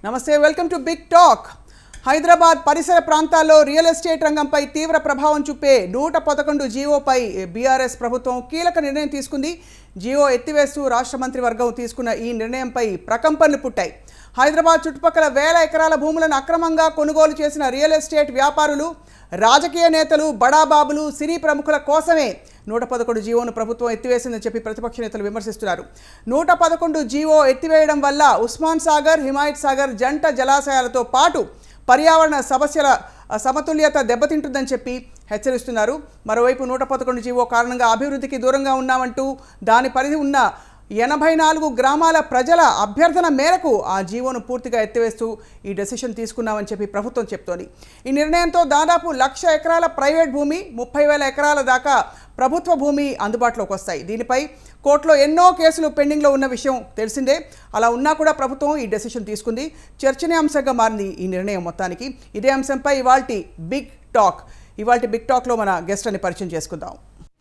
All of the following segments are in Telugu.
నమస్తే welcome to Big Talk Hyderabad పరిసర ప్రాంతాల్లో రియల్ ఎస్టేట్ రంగంపై తీవ్ర ప్రభావం చూపే నూట పదకొండు జీవోపై బీఆర్ఎస్ ప్రభుత్వం కీలక నిర్ణయం తీసుకుంది జీవో ఎత్తివేస్తూ రాష్ట్ర మంత్రివర్గం తీసుకున్న ఈ నిర్ణయంపై ప్రకంపనలు పుట్టాయి హైదరాబాద్ చుట్టుపక్కల వేల ఎకరాల భూములను అక్రమంగా కొనుగోలు చేసిన రియల్ ఎస్టేట్ వ్యాపారులు రాజకీయ నేతలు బడాబాబులు సినీ ప్రముఖుల కోసమే నూట పదకొండు జీవోను ప్రభుత్వం ఎత్తివేసిందని చెప్పి ప్రతిపక్ష నేతలు విమర్శిస్తున్నారు నూట పదకొండు జీవో ఎత్తివేయడం వల్ల ఉస్మాన్ సాగర్ హిమాయత్ సాగర్ జంట జలాశయాలతో పాటు పర్యావరణ సమస్యల ఆ, సమతుల్యత దెబ్బతింటుందని చెప్పి హెచ్చరిస్తున్నారు మరోవైపు నూట పదకొండు జీవో కారణంగా అభివృద్ధికి దూరంగా ఉన్నామంటూ దాని పరిధి ఉన్న ఎనభై నాలుగు గ్రామాల ప్రజల అభ్యర్థన మేరకు ఆ జీవోను పూర్తిగా ఎత్తివేస్తూ ఈ డెసిషన్ తీసుకున్నామని చెప్పి ప్రభుత్వం చెప్తోంది ఈ నిర్ణయంతో దాదాపు లక్ష ఎకరాల ప్రైవేట్ భూమి ముప్పై వేల ఎకరాల దాకా ప్రభుత్వ భూమి అందుబాటులోకి వస్తాయి దీనిపై కోర్టులో ఎన్నో కేసులు పెండింగ్లో ఉన్న విషయం తెలిసిందే అలా ఉన్నా కూడా ప్రభుత్వం ఈ డెసిషన్ తీసుకుంది చర్చనీయాంశంగా మారింది ఈ నిర్ణయం మొత్తానికి ఇదే అంశంపై ఇవాల్టి బిగ్ టాక్ ఇవాల్టి బిగ్ టాక్లో మన గెస్ట్ అని పరిచయం చేసుకుందాం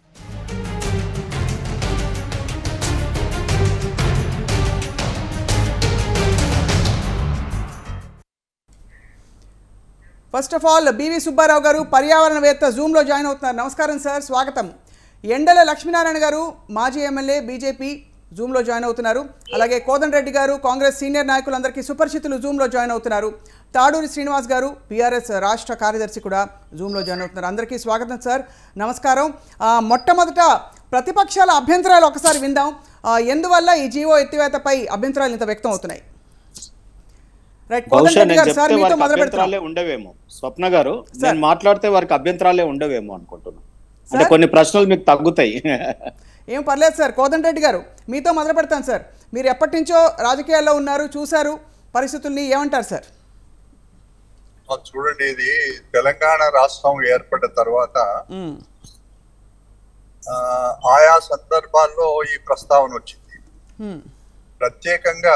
first of all B V Subbarao గారు పర్యావరణవేత్త జూమ్లో జాయిన్ అవుతున్నారు నమస్కారం సార్ స్వాగతం ఎండల లక్ష్మీనారాయణ గారు మాజీ ఎమ్మెల్యే బీజేపీ జూమ్లో జాయిన్ అవుతున్నారు అలాగే కోదండ రెడ్డి గారు కాంగ్రెస్ సీనియర్ నాయకులందరికీ సుపరిచితులు జూమ్లో జాయిన్ అవుతున్నారు తాడూరి శ్రీనివాస్ గారు బీఆర్ఎస్ రాష్ట్ర కార్యదర్శి కూడా జూమ్లో జాయిన్ అవుతున్నారు అందరికీ స్వాగతం సార్ నమస్కారం ఆ, మొట్టమొదట ప్రతిపక్షాల అభ్యంతరాలు ఒకసారి విందాం ఆ, ఎందువల్ల ఈ జీవో ఎత్తివేతపై అభ్యంతరాలు ఇంత వ్యక్తం అవుతున్నాయి రైట్ కోదండ బహుశా రెడ్డి నేను గారు సార్ చెప్తే మీతో వారికి మొదలు పెడతాం అభ్యంతరాలే ఉండవేమో స్వప్న గారు నేను మాట్లాడితే వారికి అభ్యంతరాలే ఉండవేమో అనుకుంటున్నాను అంటే సార్? కొన్ని ప్రశ్నలు మీకు తగ్గుతాయి ఏం పర్లేదు సార్ కోదండ రెడ్డి గారు మీతో మొదలు పెడతాను సార్ మీరు ఎప్పటి నుంచో రాజకీయాల్లో ఉన్నారు చూశారు పరిస్థితుల్ని ఏమంటారు సార్ ఆ, చూడండి ఇది తెలంగాణ రాష్ట్రం ఏర్పడ్డ తర్వాత మ్మ్. ఆ, ఆయా సందర్భాల్లో ఈ ప్రస్తావన వచ్చింది మ్మ్. ప్రత్యేకంగా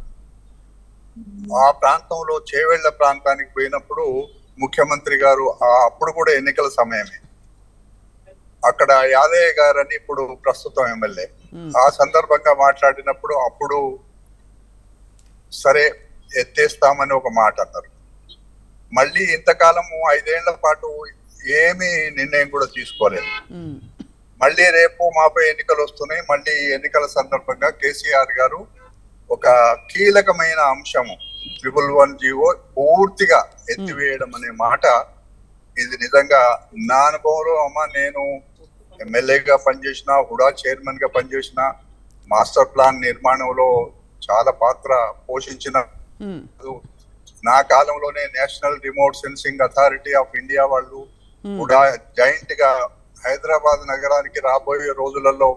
ఆ ప్రాంతంలో చేవెళ్ల ప్రాంతానికి పోయినప్పుడు ముఖ్యమంత్రి గారు ఆ అప్పుడు కూడా ఎన్నికల సమయమే అక్కడ యాదయ్య గారని ఇప్పుడు ప్రస్తుతం ఎమ్మెల్యే ఆ సందర్భంగా మాట్లాడినప్పుడు అప్పుడు సరే ఎత్తేస్తామని ఒక మాట అన్నారు మళ్ళీ ఇంతకాలము ఐదేళ్ల పాటు ఏమీ నిర్ణయం కూడా తీసుకోలేదు మ్మ్. మళ్ళీ రేపు మాపై ఎన్నికలు వస్తున్నాయి మళ్ళీ ఎన్నికల సందర్భంగా కేసీఆర్ గారు ఒక కీలకమైన అంశము ట్రిపుల్ వన్ జీవో పూర్తిగా ఎత్తివేయడం అనే మాట ఇది నిజంగా నా అనుభవంలో అమ్మ నేను ఎమ్మెల్యేగా పనిచేసిన హుడా చైర్మన్ గా పనిచేసిన మాస్టర్ ప్లాన్ నిర్మాణంలో చాలా పాత్ర పోషించిన మ్మ్. నా కాలంలోనే National Remote Sensing Authority of India వాళ్ళు కూడా జాయింట్ గా హైదరాబాద్ నగరానికి రాబోయే రోజులలో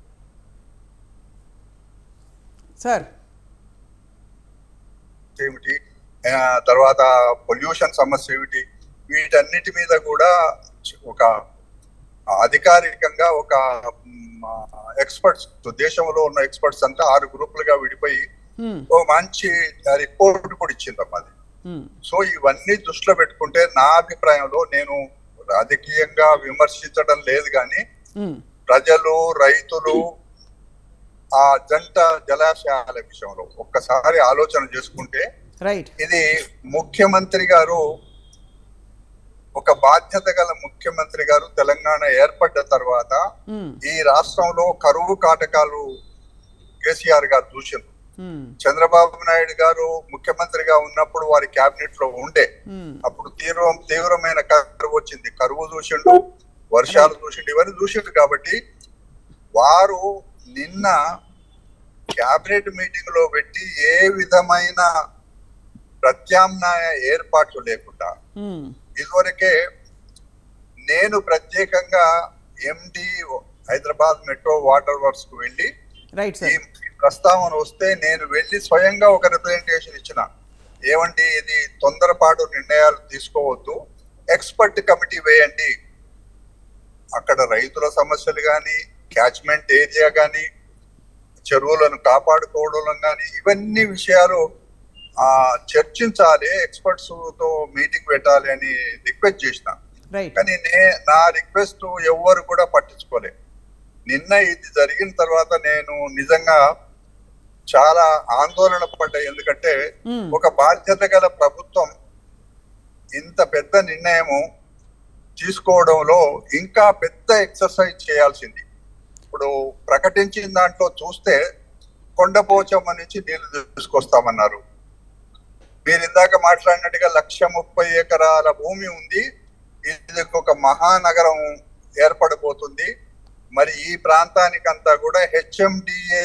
సార్ ఏమిటి ఆ, తర్వాత పొల్యూషన్ సమస్య ఏమిటి వీటన్నిటి మీద కూడా ఒక అధికారికంగా ఒక ఎక్స్పర్ట్స్ దేశంలో ఉన్న ఎక్స్పర్ట్స్ అంతా ఆరు గ్రూపులుగా విడిపోయి మ్మ్. ఓ మంచి రిపోర్ట్ కూడా ఇచ్చిందమ్మా అది మ్మ్. సో ఇవన్నీ దృష్టిలో పెట్టుకుంటే నా అభిప్రాయంలో నేను రాజకీయంగా విమర్శించడం లేదు కానీ మ్మ్. ప్రజలు రైతులు ఆ జంట జలాశయాల విషయంలో ఒక్కసారి ఆలోచన చేసుకుంటే రైట్ ఇది ముఖ్యమంత్రి గారు ఒక బాధ్యత గల ముఖ్యమంత్రి గారు తెలంగాణ ఏర్పడ్డ తర్వాత మ్మ్. ఈ రాష్ట్రంలో కరువు కాటకాలు కేసీఆర్ గారు చూసిండ్రు మ్మ్. చంద్రబాబు నాయుడు గారు ముఖ్యమంత్రిగా ఉన్నప్పుడు వారి కేబినెట్ లో ఉండే మ్మ్. అప్పుడు తీవ్ర తీవ్రమైన కరువు వచ్చింది కరువు చూసిండు వర్షాలు చూసిండు ఇవన్నీ చూసిండు కాబట్టి వారు నిన్న క్యాబినెట్ మీటింగ్ లో పెట్టి ఏ విధమైన ప్రత్యామ్నాయ ఏర్పాట్లు లేకుండా మ్మ్. ఇదివరకే నేను ప్రత్యేకంగా MD Hyderabad Metro water Works కు వెళ్ళి రైట్ ఈ సార్ ప్రస్తావన వస్తే నేను వెళ్ళి స్వయంగా ఒక రిప్రజెంటేషన్ ఇచ్చిన ఏమండి ఇది తొందరపాటు నిర్ణయాలు తీసుకోవద్దు ఎక్స్పర్ట్ కమిటీ వేయండి అక్కడ రైతుల సమస్యలు కానీ క్యాచ్మెంట్ ఏరియా కానీ చెరువులను కాపాడుకోవడం కానీ ఇవన్నీ విషయాలు ఆ చర్చించాలి ఎక్స్పర్ట్స్ తో మీటింగ్ పెట్టాలి అని రిక్వెస్ట్ చేసిన రైట్ కానీ నే నా రిక్వెస్ట్ ఎవ్వరు కూడా పట్టించుకోలే నిన్న ఇది జరిగిన తర్వాత నేను నిజంగా చాలా ఆందోళన పడ్డాయి ఎందుకంటే మ్మ్. ఒక బాధ్యత గల ప్రభుత్వం ఇంత పెద్ద నిర్ణయము తీసుకోవడంలో ఇంకా పెద్ద ఎక్సర్సైజ్ చేయాల్సింది ఇప్పుడు ప్రకటించిన దాంట్లో చూస్తే కొండపోచమ్మ నుంచి నీళ్లు తీసుకొస్తామన్నారు మీరు ఇందాక మాట్లాడినట్టుగా లక్ష ముప్పై ఎకరాల భూమి ఉంది ఇది ఒక మహానగరం ఏర్పడబోతుంది మరి ఈ ప్రాంతానికంతా కూడా హెచ్ఎండిఏ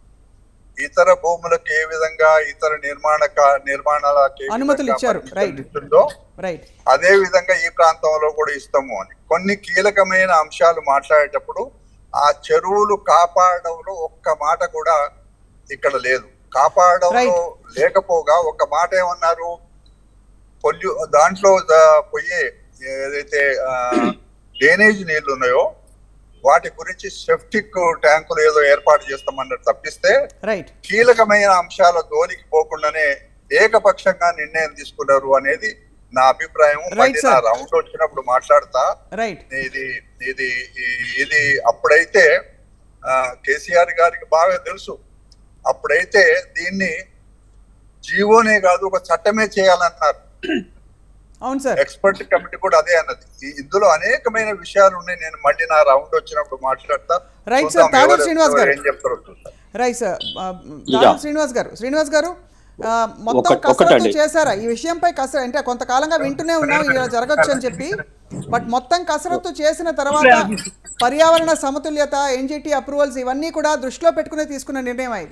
ఇతర భూములకు ఏ విధంగా ఇతర నిర్మాణ కా- నిర్మాణాలకు ఏ అనుమతులు విధంగా ఇచ్చారు. Permission right. ఇస్తుందో రైట్ అదే విధంగా ఈ ప్రాంతంలో కూడా ఇస్తాము అని కొన్ని కీలకమైన అంశాలు మాట్లాడేటప్పుడు ఆ చెరువులు కాపాడడంలో ఒక్క మాట కూడా ఇక్కడ లేదు కాపాడడంలో లేకపోగా ఒక మాట ఏమన్నారు పొల్యూ దాంట్లో ద- పోయే ఏదైతే డ్రైనేజ్ నీళ్లు ఉన్నాయో వాటి గురించి సెప్టిక్ ట్యాంకులు ఏదో ఏర్పాటు చేస్తామన్నట్టు తప్పిస్తే రైట్ కీలకమైన అంశాల ధోనికి పోకుండానే ఏకపక్షంగా నిర్ణయం తీసుకున్నారు అనేది నా అభిప్రాయం Right, మళ్ళీ నా sir. రౌండ్ వచ్చినప్పుడు మాట్లాడతా రైట్ ఇది ఇది ఈ- ఇది అప్పుడైతే ఆ, కేసీఆర్ గారికి బాగా తెలుసు అప్పుడైతే దీన్ని జీవోనే కాదు ఒక చట్టమే చేయాలన్నారు అవును సార్ ఎక్స్పర్ట్ కమిటీ కూడా అదే అన్నది ఈ- ఇందులో అనేకమైన విషయాలు ఉన్నాయి నేను మళ్ళీ నా రౌండ్ వచ్చినప్పుడు మాట్లాడతా Right, sir. చూద్దాం తాడూరు ఎవరు- శ్రీనివాస్ ఎవరు గారు. ఏం చెప్తారో చూద్దాం రైట్ సార్ ఆ, యా. దానం శ్రీనివాస్ గారు శ్రీనివాస్ గారు ఆ, మొత్తం ఒకటి- కసరత్తు ఒకటండి. చేశారా ఈ విషయంపై కసరత్తు అంటే కొంతకాలంగా వింటూనే ఉన్నాం ఇలా జరగచ్చు అని చెప్పి బట్ మొత్తం కసరత్తు చేసిన తర్వాత పర్యావరణ సమతుల్యత ఎన్జిటి అప్రూవల్స్ ఇవన్నీ కూడా దృష్టిలో పెట్టుకుని తీసుకున్న నిర్ణయం ఇది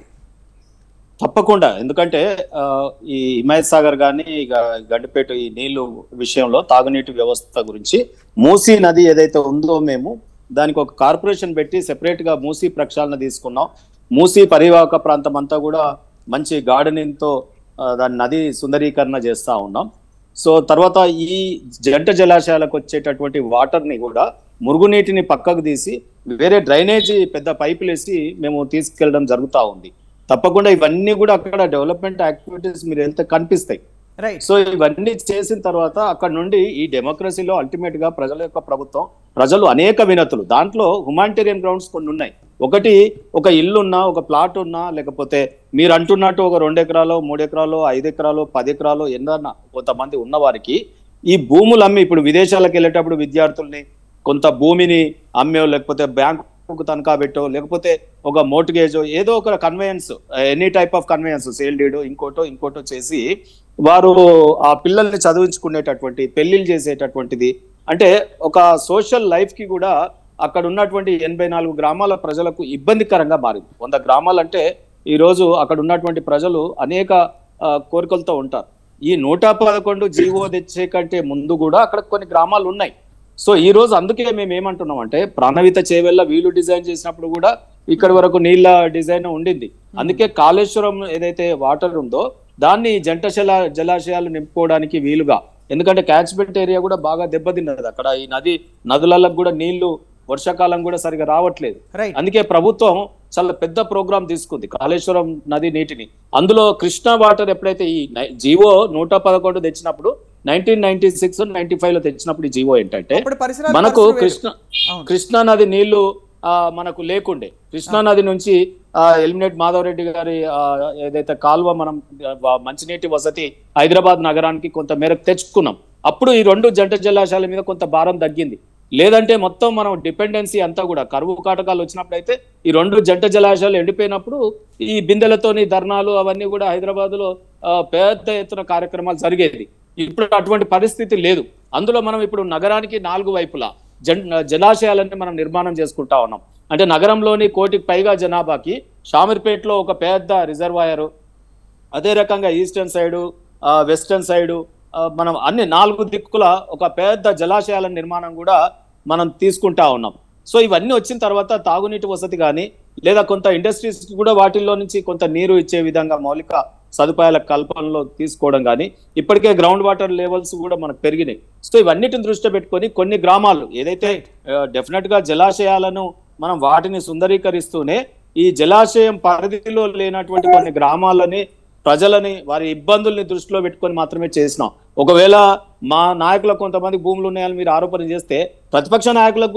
తప్పకుండా ఎందుకంటే ఆ, ఈ హిమాయత్ సాగర్ కానీ ఇక గడ్డిపేట ఈ నీళ్లు విషయంలో తాగునీటి వ్యవస్థ గురించి మూసీ నది ఏదైతే ఉందో మేము దానికి ఒక కార్పొరేషన్ పెట్టి సెపరేట్ గా మూసీ ప్రక్షాళన తీసుకున్నాం మూసీ పరివాహక ప్రాంతం అంతా కూడా మంచి గార్డెనింగ్ తో ఆ, దాని నది సుందరీకరణ చేస్తా ఉన్నాం సో తర్వాత ఈ జంట జలాశయాలకు వచ్చేటటువంటి వాటర్ ని కూడా మురుగునీటిని పక్కకు తీసి వేరే డ్రైనేజీ పెద్ద పైపులు వేసి మేము తీసుకెళ్ళడం జరుగుతా ఉంది తప్పకుండా ఇవన్నీ కూడా అక్కడ డెవలప్మెంట్ యాక్టివిటీస్ మీరు వెళ్తే కనిపిస్తాయి రైట్ సో ఇవన్నీ చేసిన తర్వాత అక్కడ నుండి ఈ డెమోక్రసీలో అల్టిమేట్ గా ప్రజల యొక్క ప్రభుత్వం ప్రజలు అనేక వినతులు దాంట్లో హ్యుమానిటేరియన్ గ్రౌండ్స్ కొన్ని ఉన్నాయి ఒకటి ఒక ఇల్లు ఉన్నా ఒక ప్లాట్ ఉన్నా లేకపోతే మీరు అంటున్నట్టు ఒక రెండు ఎకరాలు మూడు ఎకరాలు ఐదు ఎకరాలు పది ఎకరాలు ఎన్నన్నా కొంతమంది ఉన్న వారికి ఈ భూములు అమ్మి ఇప్పుడు విదేశాలకు వెళ్ళేటప్పుడు విద్యార్థుల్ని కొంత భూమిని అమ్మో లేకపోతే బ్యాంకు తనఖా పెట్టో లేకపోతే ఒక మోటిగేజో ఏదో ఒక conveyance any type of conveyance sale డీడో ఇంకోటో ఇంకోటో చేసి వారు ఆ పిల్లల్ని చదివించుకునేటటువంటి పెళ్లిళ్ళు చేసేటటువంటిది అంటే ఒక సోషల్ లైఫ్ కి కూడా అక్కడ ఉన్నటువంటి ఎనభై నాలుగు గ్రామాల ప్రజలకు ఇబ్బందికరంగా మారింది వంద గ్రామాలు అంటే ఈ రోజు అక్కడ ఉన్నటువంటి ప్రజలు అనేక ఆ, కోరికలతో ఉంటారు ఈ నూట పదకొండు జీవో తెచ్చే కంటే ముందు కూడా అక్కడ కొన్ని గ్రామాలు ఉన్నాయి సో ఈ రోజు అందుకే మేము ఏమంటున్నాం అంటే ప్రాణవిత చేవెళ్ళ వీలు డిజైన్ చేసినప్పుడు కూడా ఇక్కడ వరకు నీళ్ళ డిజైన్ ఉండింది అందుకే కాళేశ్వరం ఏదైతే వాటర్ ఉందో దాన్ని జంట జలా జలాశయాలు నింపుకోవడానికి వీలుగా ఎందుకంటే క్యాచ్మెంట్ ఏరియా కూడా బాగా దెబ్బతిన్నది అక్కడ ఈ నది నదులకు కూడా నీళ్లు వర్షాకాలం కూడా సరిగా రావట్లేదు రైట్ అందుకే ప్రభుత్వం చాలా పెద్ద ప్రోగ్రాం తీసుకుంది కాళేశ్వరం నది నీటిని అందులో కృష్ణా వాటర్ ఎప్పుడైతే ఈ నై- జీవో నూట పదకొండు తెచ్చినప్పుడు nineteen ninety six ninety five లో తెచ్చినప్పుడు ఈ జీవో ఏంటంటే అప్పుడు పరిసరాల మనకు పరిస్థితులు వేరు. కృష్ణ అవును కృష్ణా నది నీళ్లు ఆ, మనకు లేకుండే కృష్ణా నది నుంచి ఆ, ఎలిమినేట్ మాధవరెడ్డి గారి ఆ, ఏదైతే కాలువ మనం ఆ, మంచినీటి వసతి హైదరాబాద్ నగరానికి కొంత మేరకు తెచ్చుకున్నాం అప్పుడు ఈ రెండు జంట జలాశయాల మీద కొంత భారం తగ్గింది లేదంటే మొత్తం మనం డిపెండెన్సీ అంతా కూడా కరువు కాటకాలు వచ్చినప్పుడు అయితే ఈ రెండు జంట జలాశయాలు ఎండిపోయినప్పుడు ఈ బిందెలతోని ధర్నాలు అవన్నీ కూడా హైదరాబాద్ లో పెద్ద ఎత్తున కార్యక్రమాలు జరిగేది ఇప్పుడు అటువంటి పరిస్థితి లేదు అందులో మనం ఇప్పుడు నగరానికి నాలుగు వైపులా జన్ జలాశయాలన్నీ మనం నిర్మాణం చేసుకుంటా ఉన్నాం అంటే నగరంలోని కోటికి పైగా జనాభాకి షామీర్పేటలో ఒక పెద్ద రిజర్వాయర్ అదే రకంగా ఈస్టర్న్ సైడు వెస్టర్న్ సైడు ఆ, మనం అన్ని నాలుగు దిక్కుల ఒక పెద్ద జలాశయాల నిర్మాణం కూడా మనం తీసుకుంటా ఉన్నాం సో ఇవన్నీ వచ్చిన తర్వాత తాగునీటి వసతి కానీ లేదా కొంత ఇండస్ట్రీస్ కూడా వాటిల్లో నుంచి కొంత నీరు ఇచ్చే విధంగా మౌలిక సదుపాయాల కల్పనలో తీసుకోవడం కానీ ఇప్పటికే గ్రౌండ్ వాటర్ లెవెల్స్ కూడా మనకు పెరిగినాయి సో ఇవన్నిటిని దృష్టిలో పెట్టుకొని కొన్ని గ్రామాలు ఏదైతే డెఫినెట్ గా జలాశయాలను మనం వాటిని సుందరీకరిస్తూనే ఈ జలాశయం పరిధిలో లేనటువంటి కొన్ని గ్రామాలని ప్రజలని వారి ఇబ్బందుల్ని దృష్టిలో పెట్టుకొని మాత్రమే చేసినాం ఒకవేళ మా నాయకులకు కొంతమంది భూములు ఉన్నాయని మీరు ఆరోపణ చేస్తే ప్రతిపక్ష నాయకులకు కూడా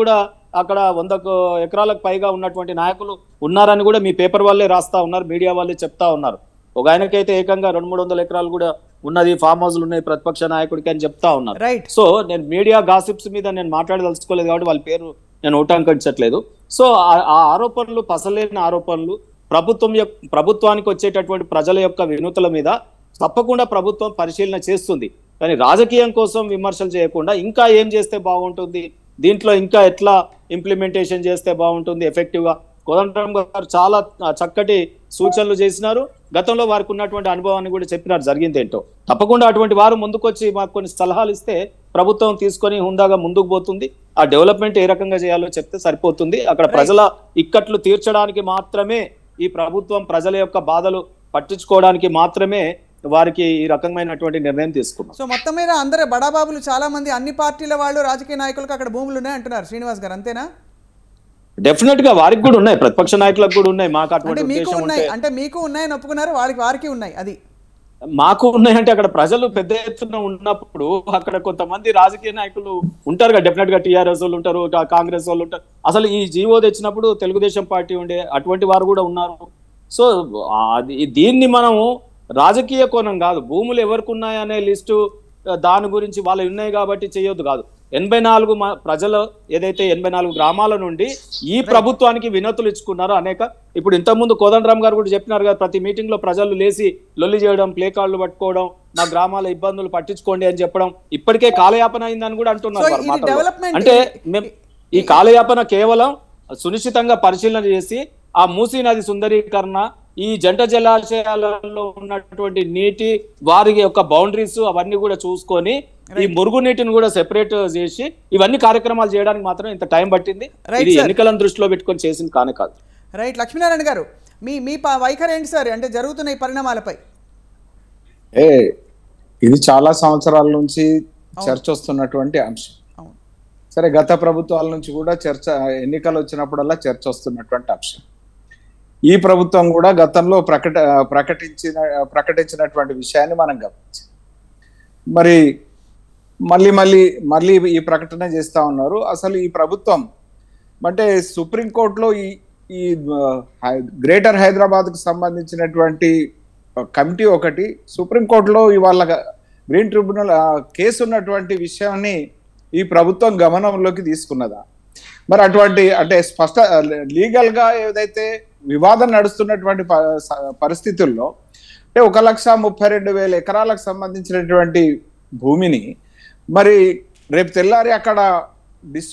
అక్కడ వందకు ఎకరాలకు పైగా ఉన్నటువంటి నాయకులు ఉన్నారని కూడా మీ పేపర్ వాళ్ళే రాస్తా ఉన్నారు మీడియా వాళ్ళే చెప్తా ఉన్నారు ఒక ఆయనకైతే ఏకంగా రెండు మూడు వందల ఎకరాలు కూడా ఉన్నది ఫామ్ హౌస్లు ఉన్నాయి ప్రతిపక్ష నాయకుడికి అని చెప్తా ఉన్నారు రైట్ సో నేను మీడియా గాసిప్స్ మీద నేను మాట్లాడదలుచుకోలేదు కాబట్టి వాళ్ళ పేరు నేను ఉటంకించట్లేదు సో ఆ- ఆ ఆరోపణలు పసలేని ఆరోపణలు ప్రభుత్వం యొక్క ప్రభుత్వానికి వచ్చేటటువంటి ప్రజల యొక్క వినూతుల మీద తప్పకుండా ప్రభుత్వం పరిశీలన చేస్తుంది కానీ రాజకీయం కోసం విమర్శలు చేయకుండా ఇంకా ఏం చేస్తే బాగుంటుంది దీంట్లో ఇంకా ఎట్లా ఇంప్లిమెంటేషన్ చేస్తే బాగుంటుంది ఎఫెక్టివ్ గా కోదండరామ్ గారు చాలా ఆ, చక్కటి సూచనలు చేసినారు గతంలో వారికి ఉన్నటువంటి అనుభవాన్ని కూడా చెప్పినారు జరిగింది ఏంటో తప్పకుండా అటువంటి వారు ముందుకొచ్చి మాకు కొన్ని సలహాలు ఇస్తే ప్రభుత్వం తీసుకొని హుందాగా ముందుకు పోతుంది ఆ డెవలప్మెంట్ ఏ రకంగా చేయాలో చెప్తే సరిపోతుంది అక్కడ ప్రజల ఇక్కట్లు తీర్చడానికి మాత్రమే ఈ ప్రభుత్వం ప్రజల యొక్క బాధలు పట్టించుకోవడానికి మాత్రమే వారికి ఈ రకమైనటువంటి నిర్ణయం తీసుకున్నారు సో మొత్తం మీద అందరు బడాబాబులు చాలా మంది అన్ని పార్టీల వాళ్ళు రాజకీయ నాయకులకు అక్కడ భూములు ఉన్నాయి అంటున్నారు శ్రీనివాస్ గారు అంతేనా డెఫినెట్ గా వారికి కూడా ఉన్నాయి ప్రతిపక్ష నాయకులకు కూడా ఉన్నాయి మాకు అంటే అటువంటి మీకు ఉద్దేశం ఉన్నాయి ఉంటే అంటే మీకు ఉన్నాయని ఒప్పుకున్నారు వారికి వారికి ఉన్నాయి అది మాకు ఉన్నాయంటే అక్కడ ప్రజలు పెద్ద ఎత్తున ఉన్నప్పుడు అక్కడ కొంతమంది రాజకీయ నాయకులు ఉంటారు కదా డెఫినెట్ గా టీఆర్ఎస్ వాళ్ళు ఉంటారు కా- కాంగ్రెస్ వాళ్ళు ఉంటారు అసలు ఈ జీవో తెచ్చినప్పుడు తెలుగుదేశం పార్టీ ఉండే అటువంటి వారు కూడా ఉన్నారు సో అది దీన్ని మనము రాజకీయ కోణం కాదు భూములు ఎవరికి ఉన్నాయనే లిస్టు ఆ, దాని గురించి వాళ్ళు ఉన్నాయి కాబట్టి చేయొద్దు కాదు ఎనభై నాలుగు మ- ప్రజలు ఏదైతే ఎనభై నాలుగు గ్రామాల నుండి ఈ ప్రభుత్వానికి వినతులు ఇచ్చుకున్నారో అనేక ఇప్పుడు ఇంతకుముందు కోదండరామ్ గారు కూడా చెప్పినారు కదా ప్రతి మీటింగ్ లో ప్రజలు లేచి లొల్లి చేయడం ప్లే కార్డులు పట్టుకోవడం మా గ్రామాల ఇబ్బందులు పట్టించుకోండి అని చెప్పడం ఇప్పటికే కాలయాపన అయిందని కూడా అంటున్నారు So, వారి ఇది మాటల్లో. development అంటే ఇది- మేం- ఈ కాలయాపన కేవలం సునిశ్చితంగా పరిశీలన చేసి ఆ మూసీ నది సుందరీకరణ ఈ జంట జలాశయాలలో ఉన్నటువంటి నీటి వారి యొక్క బౌండరీస్ అవన్నీ కూడా చూసుకొని ఈ మురుగు నీటిని కూడా సెపరేట్ చేసి ఇవన్నీ కార్యక్రమాలు చేయడానికి మాత్రం ఇంత టైం పట్టింది Right, ఇది sir. ఎన్నికలను దృష్టిలో పెట్టుకొని చేసింది కానే కాదు రైట్ లక్ష్మీనారాయణ గారు మీ మీ ప- వైఖరి ఏంటి సార్ అంటే జరుగుతున్న ఈ పరిణామాలపై ఏ ఇది చాలా సంవత్సరాల నుంచి చర్చ వస్తున్నటువంటి అంశం అవును సరే గత ప్రభుత్వాల నుంచి కూడా చర్చ ఎన్నికలు వచ్చినప్పుడల్లా చర్చ వస్తున్నటువంటి అంశం ఈ ప్రభుత్వం కూడా గతంలో ప్రకట ప్రకటించిన ప్రకటించినటువంటి విషయాన్ని మనం గమనించాం మరి మళ్ళీ మళ్ళీ మళ్ళీ ఈ ప్రకటన చేస్తా ఉన్నారు అసలు ఈ ప్రభుత్వం అంటే సుప్రీంకోర్టులో ఈ ఈ ఆ, గ్రేటర్ హైదరాబాద్కు సంబంధించినటువంటి కమిటీ ఒకటి సుప్రీంకోర్టులో ఇవాళ గ్రీన్ ట్రిబ్యునల్ ఆ, కేసు ఉన్నటువంటి విషయాన్ని ఈ ప్రభుత్వం గమనంలోకి తీసుకున్నదా మరి అటువంటి అంటే స్పష్ట లీగల్ గా ఏదైతే వివాదం నడుస్తున్నటువంటి ప- స- పరిస్థితుల్లో అంటే ఒక లక్ష ముప్పై రెండు వేల ఎకరాలకు సంబంధించినటువంటి భూమిని మరి రేపు తెల్లారి అక్కడ డిస్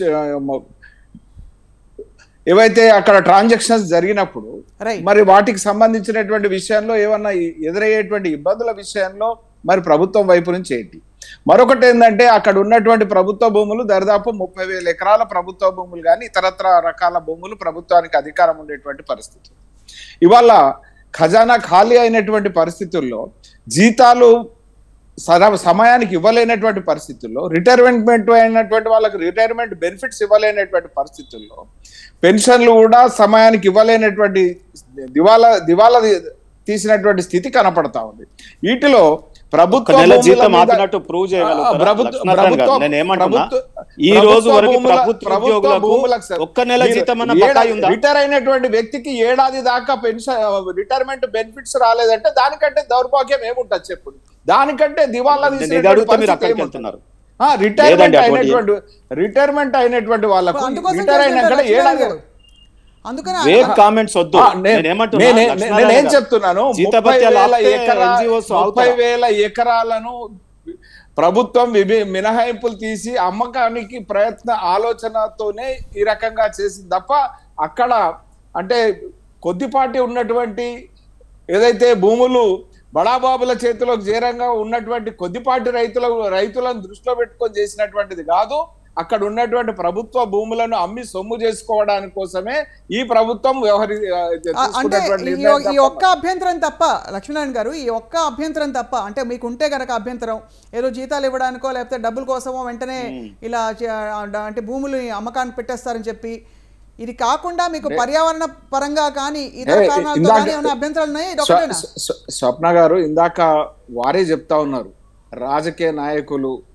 ఏవైతే అక్కడ ట్రాన్సాక్షన్స్ జరిగినప్పుడు రైట్ మరి వాటికి సంబంధించినటువంటి విషయంలో ఏమన్నా ఈ- ఎదురయ్యేటువంటి ఇబ్బందుల విషయంలో మరి ప్రభుత్వం వైపు నుంచి ఏంటి మరొకటి ఏంటంటే అక్కడ ఉన్నటువంటి ప్రభుత్వ భూములు దరిదాపు ముప్పై వేల ఎకరాల ప్రభుత్వ భూములు కానీ ఇతరత్ర రకాల భూములు ప్రభుత్వానికి అధికారం ఉండేటువంటి పరిస్థితి ఇవాళ ఖజానా ఖాళీ అయినటువంటి పరిస్థితుల్లో జీతాలు సర- సమయానికి ఇవ్వలేనటువంటి పరిస్థితుల్లో రిటైర్మెంట్ అయినటువంటి వాళ్ళకి రిటైర్మెంట్ బెనిఫిట్స్ ఇవ్వలేనటువంటి పరిస్థితుల్లో పెన్షన్లు కూడా సమయానికి ఇవ్వలేనటువంటి దివాలా దివాలా తీసినటువంటి స్థితి కనపడతా ఉంది వీటిలో ఒక ప్రభుత్వ నెల భూముల జీతం మీద- ఆపినట్టు ప్రూవ్ చేయగలుగుతారా? ఆ, ప్రభుత్వ- లక్ష్మీనారాయణ గారు, ప్రభుత్వ- నేను ఏమంటున్నా ప్రభుత్వ- ఈ ప్రభుత్వ రోజు వరకు భూముల- ప్రభుత్వ ప్రభుత్వ ఉద్యోగులకు భూములకు సార్ ఒక్క నెల మీరు జీతం అన్న ఏడా- బకాయి ఉందా రిటైర్ అయినటువంటి వ్యక్తికి ఏడాది దాకా పెన్షన్ రిటైర్మెంట్ బెనిఫిట్స్ రాలేదంటే దానికంటే దౌర్భాగ్యం ఏముంటది చెప్పండి దానికంటే దివాలా నేను ఇది తీసినటువంటి అడుగుతా మీరు పరిస్థితి అక్కడికి ఏముంటుంది? వెళ్తున్నారు ఆ, రిటైర్మెంట్ లేదండి అటువంటి- అయినటువంటి రిటైర్మెంట్ అయినటువంటి వాళ్ళకు అందుకోసం రిటైర్ అయినాక చేస్తుంటారు లక్ష్మీనారాయణ ఏడాది గారు. అందుకనే వేగ్ కామెంట్స్ వద్దు ఆ, నే- నేను ఏమంటున్నా, నేనే- లక్ష్మీనారాయణ నేనేం గారు, చెప్తున్నాను ముప్పై జీతభత్యాలు వేల ఆపితే ఎకరా- NGOs ముప్పై ఆగుతారా? వేల ఎకరాలను ప్రభుత్వం విభి మినహాయింపులు తీసి అమ్మకానికి ప్రయత్న ఆలోచనతోనే ఈ రకంగా చేసింది తప్ప అక్కడ అంటే కొద్దిపాటి ఉన్నటువంటి ఏదైతే భూములు బడాబాబుల చేతిలోకి చేరంగా ఉన్నటువంటి కొద్దిపాటి రైతుల రైతులను దృష్టిలో పెట్టుకొని చేసినటువంటిది కాదు అక్కడ ఉన్నటువంటి ప్రభుత్వ భూములను అమ్మి సొమ్ము చేసుకోవడానికి కోసమే ఈ ప్రభుత్వం వ్యవహరి ఆ, ఆ, అంటే తీసుకున్నటువంటి ఈ నిర్ణయం ఈ తప్ప ఒక్క అభ్యంతరం తప్ప లక్ష్మీనారాయణ గారు ఈ ఒక్క అభ్యంతరం తప్ప అంటే మీకు ఉంటే గనక అభ్యంతరం ఏదో జీతాలు ఇవ్వడానికో లేకపోతే డబ్బుల కోసమో వెంటనే ఇలా చే- అంటే భూములు అమ్మకానికి పెట్టేస్తారని చెప్పి ఇది కాకుండా మీకు పర్యావరణ పరంగా కానీ ఇతర ఏ, కారణాలతో ఇందాక- కానీ ఏమైనా అభ్యంతరాలు ఉన్నాయి ఇది స్వ- ఒకటేనా స్వ- స్వప్న గారు ఇందాక వారే చెప్తా ఉన్నారు రాజకీయ నాయకులు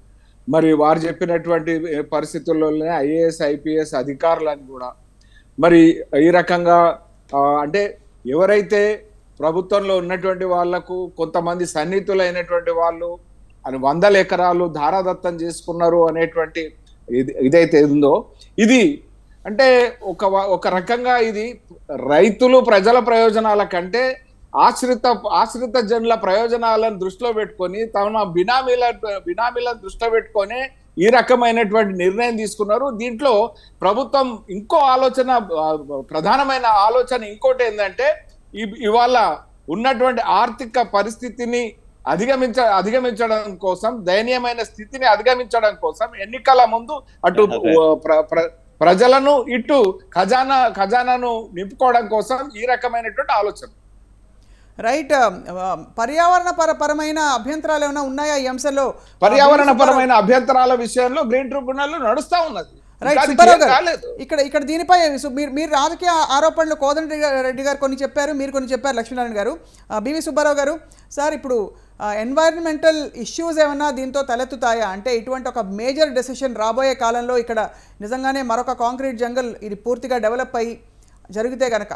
మరి వారు చెప్పినటువంటి పరిస్థితుల్లోనే ఐఏఎస్ ఐపీఎస్ అధికారులను కూడా మరి ఈ రకంగా ఆ, అంటే ఎవరైతే ప్రభుత్వంలో ఉన్నటువంటి వాళ్లకు కొంతమంది సన్నిహితులైనటువంటి వాళ్ళు అని వందల ఎకరాలు ధారాదత్తం చేసుకున్నారు అనేటువంటి ఇది ఇదైతే ఉందో ఇది అంటే ఒక వ- ఒక రకంగా ఇది రైతులు ప్రజల ప్రయోజనాల కంటే ఆశ్రిత ఆశ్రిత జనుల ప్రయోజనాలను దృష్టిలో పెట్టుకొని తమ బినామీల బినామీలను దృష్టిలో పెట్టుకొని ఈ రకమైనటువంటి నిర్ణయం తీసుకున్నారు దీంట్లో ప్రభుత్వం ఇంకో ఆలోచన ఆ, ప్రధానమైన ఆలోచన ఇంకోటి ఏంటంటే ఈ- ఇవాళ ఉన్నటువంటి ఆర్థిక పరిస్థితిని అధిగమించ అధిగమించడం కోసం దయనీయమైన స్థితిని అధిగమించడం కోసం ఎన్నికల ముందు అటు అదే. ప్ర- ప్ర- ప్రజలను ఇటు ఖజానా ఖజానాను నింపుకోవడం కోసం ఈ రకమైనటువంటి ఆలోచన రైట్ ఆ, పర్యావరణ పర పరమైన అభ్యంతరాలు ఏమైనా ఉన్నాయా ఈ అంశంలో పర్యావరణ పరమైన అభ్యంతరాల విషయంలో గ్రీన్ ట్రిబ్యునల్ నడుస్తా ఉన్నది రైట్ ఇంకా అది సుబ్బారావు క్లియర్ గారు కాలేదు ఇక్కడ ఇక్కడ దీనిపై సు- మీరు మీరు రాజకీయ ఆరోపణలు కోదండ రెడ్డి గారు కొన్ని చెప్పారు మీరు కొన్ని చెప్పారు లక్ష్మీనారాయణ గారు ఆ, బివి సుబ్బారావు గారు సార్ ఇప్పుడు ఎన్వైరన్మెంటల్ ఇష్యూస్ ఏమన్నా దీంతో తలెత్తుతాయా అంటే ఇటువంటి ఒక మేజర్ డెసిషన్ రాబోయే కాలంలో ఇక్కడ నిజంగానే మరొక కాంక్రీట్ జంగల్ ఇది పూర్తిగా డెవలప్ అయ్యి జరిగితే గనక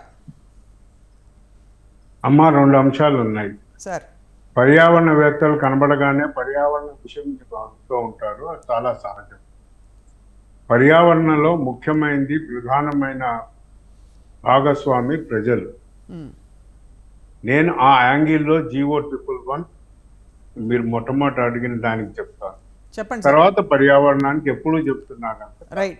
అమ్మ రెండు అంశాలు ఉన్నాయి సార్ పర్యావరణవేత్తలు కనబడగానే పర్యావరణ విషయం భావిస్తూ ఉంటారు అది చాలా సహజం పర్యావరణంలో ముఖ్యమైనది ప్రధానమైన భాగస్వామి ప్రజలు మ్, నేను ఆ యాంగిల్లో జీవో ట్రిపుల్ వన్ మీరు మొట్టమొదటి అడిగిన దానికి చెప్తాను చెప్పండి సార్ తర్వాత పర్యావరణానికి ఎప్పుడూ చెప్తున్నాను రైట్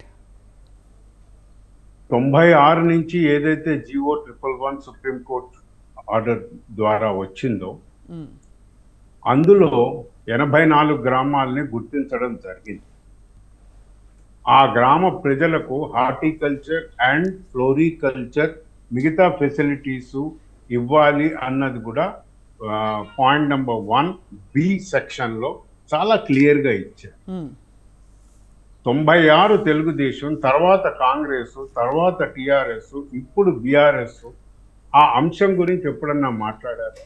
తొంభై ఆరు నుంచి ఏదైతే GO triple one supreme court order ద్వారా వచ్చిందో మ్, అందులో ఎనభై నాలుగు గ్రామాలని గుర్తించడం జరిగింది ఆ గ్రామ ప్రజలకు హార్టికల్చర్ అండ్ ఫ్లోరికల్చర్ మిగతా ఫెసిలిటీస్ ఇవ్వాలి అన్నది కూడా పాయింట్ నెంబర్ వన్ బి సెక్షన్లో చాలా క్లియర్గా ఇచ్చారు మ్, తొంభై ఆరు తెలుగుదేశం తర్వాత కాంగ్రెస్ తర్వాత టిఆర్ఎస్ ఇప్పుడు బిఆర్ఎస్ ఆ అంశం గురించి ఎప్పుడన్నా మాట్లాడారు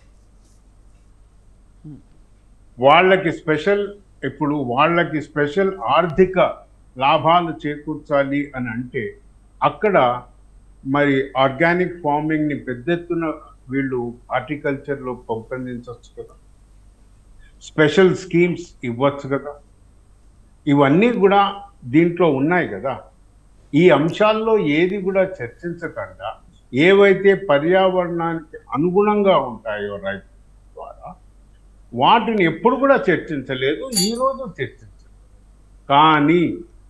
వాళ్ళకి స్పెషల్ ఇప్పుడు వాళ్ళకి స్పెషల్ ఆర్థిక లాభాలు చేకూర్చాలి అని అంటే అక్కడ మరి ఆర్గానిక్ ఫార్మింగ్ ని పెద్ద ఎత్తున వీళ్ళు హార్టికల్చర్లో పెంపొందించవచ్చు కదా స్పెషల్ స్కీమ్స్ ఇవ్వచ్చు కదా ఇవన్నీ కూడా దీంట్లో ఉన్నాయి కదా ఈ అంశాల్లో ఏది కూడా చర్చించకుండా ఏవైతే పర్యావరణానికి అనుగుణంగా ఉంటాయో రైతు ద్వారా వాటిని ఎప్పుడు కూడా చర్చించలేదు ఈ రోజు చర్చించలేదు కానీ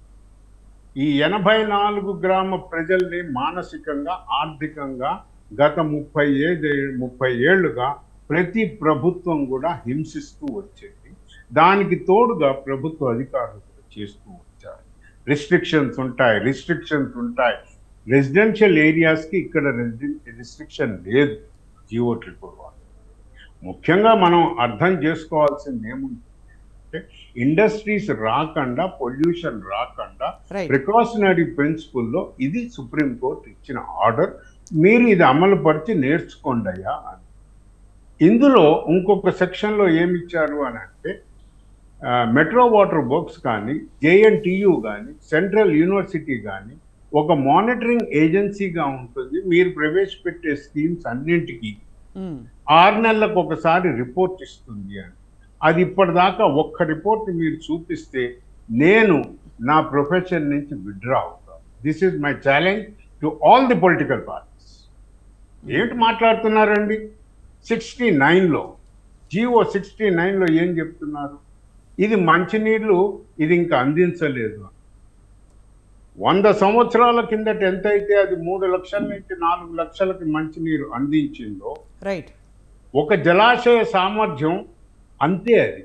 ఈ ఎనభై నాలుగు గ్రామ ప్రజల్ని మానసికంగా ఆర్థికంగా గత ముప్పై ఏడు ముప్పై ఏళ్లుగా ప్రతి ప్రభుత్వం కూడా హింసిస్తూ వచ్చేది దానికి తోడుగా ప్రభుత్వ అధికారులు కూడా చేస్తూ వచ్చారు రిస్ట్రిక్షన్స్ ఉంటాయి రిస్ట్రిక్షన్స్ ఉంటాయి రెసిడెన్షియల్ ఏరియాస్కి ఇక్కడ రిస్ట్రిక్షన్ లేదు జియో ట్రిపుల్ వన్ ముఖ్యంగా మనం అర్థం చేసుకోవాల్సింది ఏముంది అంటే ఇండస్ట్రీస్ రాకుండా పొల్యూషన్ రాకుండా రైట్ ప్రికాషనరీ ప్రిన్సిపల్లో ఇది సుప్రీంకోర్టు ఇచ్చిన ఆర్డర్ మీరు ఇది అమలు పరిచి నేర్చుకోండి అయ్యా అని ఇందులో ఇంకొక సెక్షన్లో ఏమి ఇచ్చారు అని అంటే మెట్రో వాటర్ వర్క్స్ కానీ జేఎన్టీయు కానీ సెంట్రల్ యూనివర్సిటీ కానీ ఒక మానిటరింగ్ ఏజెన్సీగా ఉంటుంది మీరు ప్రవేశపెట్టే స్కీమ్స్ అన్నింటికీ మ్, ఆరు నెలలకు ఒకసారి రిపోర్ట్ ఇస్తుంది అని అది ఇప్పటిదాకా ఒక్క రిపోర్ట్ మీరు చూపిస్తే నేను నా ప్రొఫెషన్ నుంచి విత్డ్రా అవుతాను this is my challenge to all the political parties ఏంటి మాట్లాడుతున్నారండి సిక్స్టీ నైన్లో జిఓ సిక్స్టీ నైన్లో ఏం చెప్తున్నారు ఇది మంచినీళ్ళు ఇది ఇంకా అందించలేదు వంద సంవత్సరాల కిందట ఎంత అయితే అది మూడు లక్షల నుంచి నాలుగు లక్షలకి మంచినీరు అందించిందో రైట్ ఒక జలాశయ సామర్థ్యం అంతే అది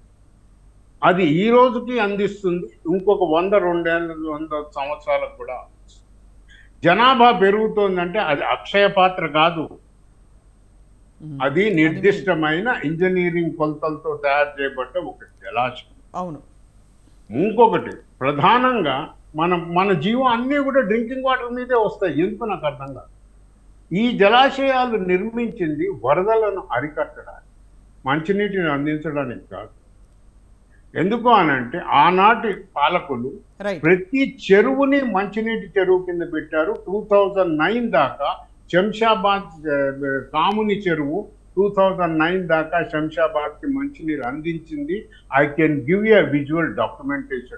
అది ఈ రోజుకి అందిస్తుంది ఇంకొక వంద రెండేళ్ళ వంద సంవత్సరాలకు కూడా అందిస్తుంది. జనాభా పెరుగుతోందంటే అది అక్షయ పాత్ర కాదు మ్, అది నిర్దిష్టమైన ఇంజనీరింగ్ కొలతలతో తయారు చేయబడ్డ ఒక జలాశయం అవును ఇంకొకటి ప్రధానంగా మనం మన జీవం అన్నీ కూడా డ్రింకింగ్ వాటర్ మీదే వస్తాయి ఎందుకు నాకు అర్థం కాదు ఈ జలాశయాలు నిర్మించింది వరదలను అరికట్టడానికి మంచినీటిని అందించడానికి కాదు ఎందుకు అనంటే ఆనాటి పాలకులు రైట్ ప్రతి చెరువుని మంచినీటి చెరువు కింద పెట్టారు టూ థౌజండ్ నైన్ దాకా శంషాబాద్ ఆ, కాముని చెరువు టూ థౌజండ్ నైన్ దాకా శంషాబాద్కి మంచినీరు అందించింది I can give a visual documentation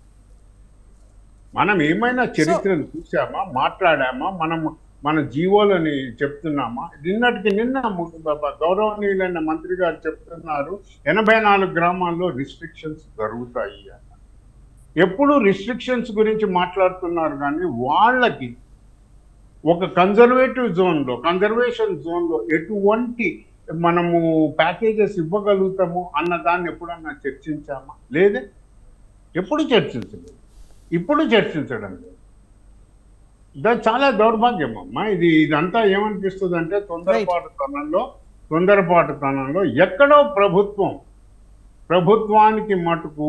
మనం ఏమైనా చరిత్రను చూసామా మాట్లాడామా మనం మన జీవోలని చెప్తున్నామా నిన్నటికి నిన్న ము- బ- బ- గౌరవనీయులైన మంత్రి గారు చెప్తున్నారు ఎనభై నాలుగు గ్రామాల్లో రిస్ట్రిక్షన్స్ జరుగుతాయి అని ఎప్పుడు రిస్ట్రిక్షన్స్ గురించి మాట్లాడుతున్నారు కానీ వాళ్ళకి ఒక కన్జర్వేటివ్ జోన్లో కన్జర్వేషన్ జోన్లో ఎటువంటి మనము ప్యాకేజెస్ ఇవ్వగలుగుతాము అన్న దాన్ని ఎప్పుడన్నా చర్చించామా లేదే ఎప్పుడు చర్చించలేదు ఇప్పుడు చర్చించడం లేదు ఇది చాలా దౌర్భాగ్యం అమ్మా ఇది ఇదంతా ఏమనిపిస్తుంది అంటే తొందరపాటుతనంలో తొందరపాటుతనంలో ఎక్కడో ప్రభుత్వం ప్రభుత్వానికి మటుకు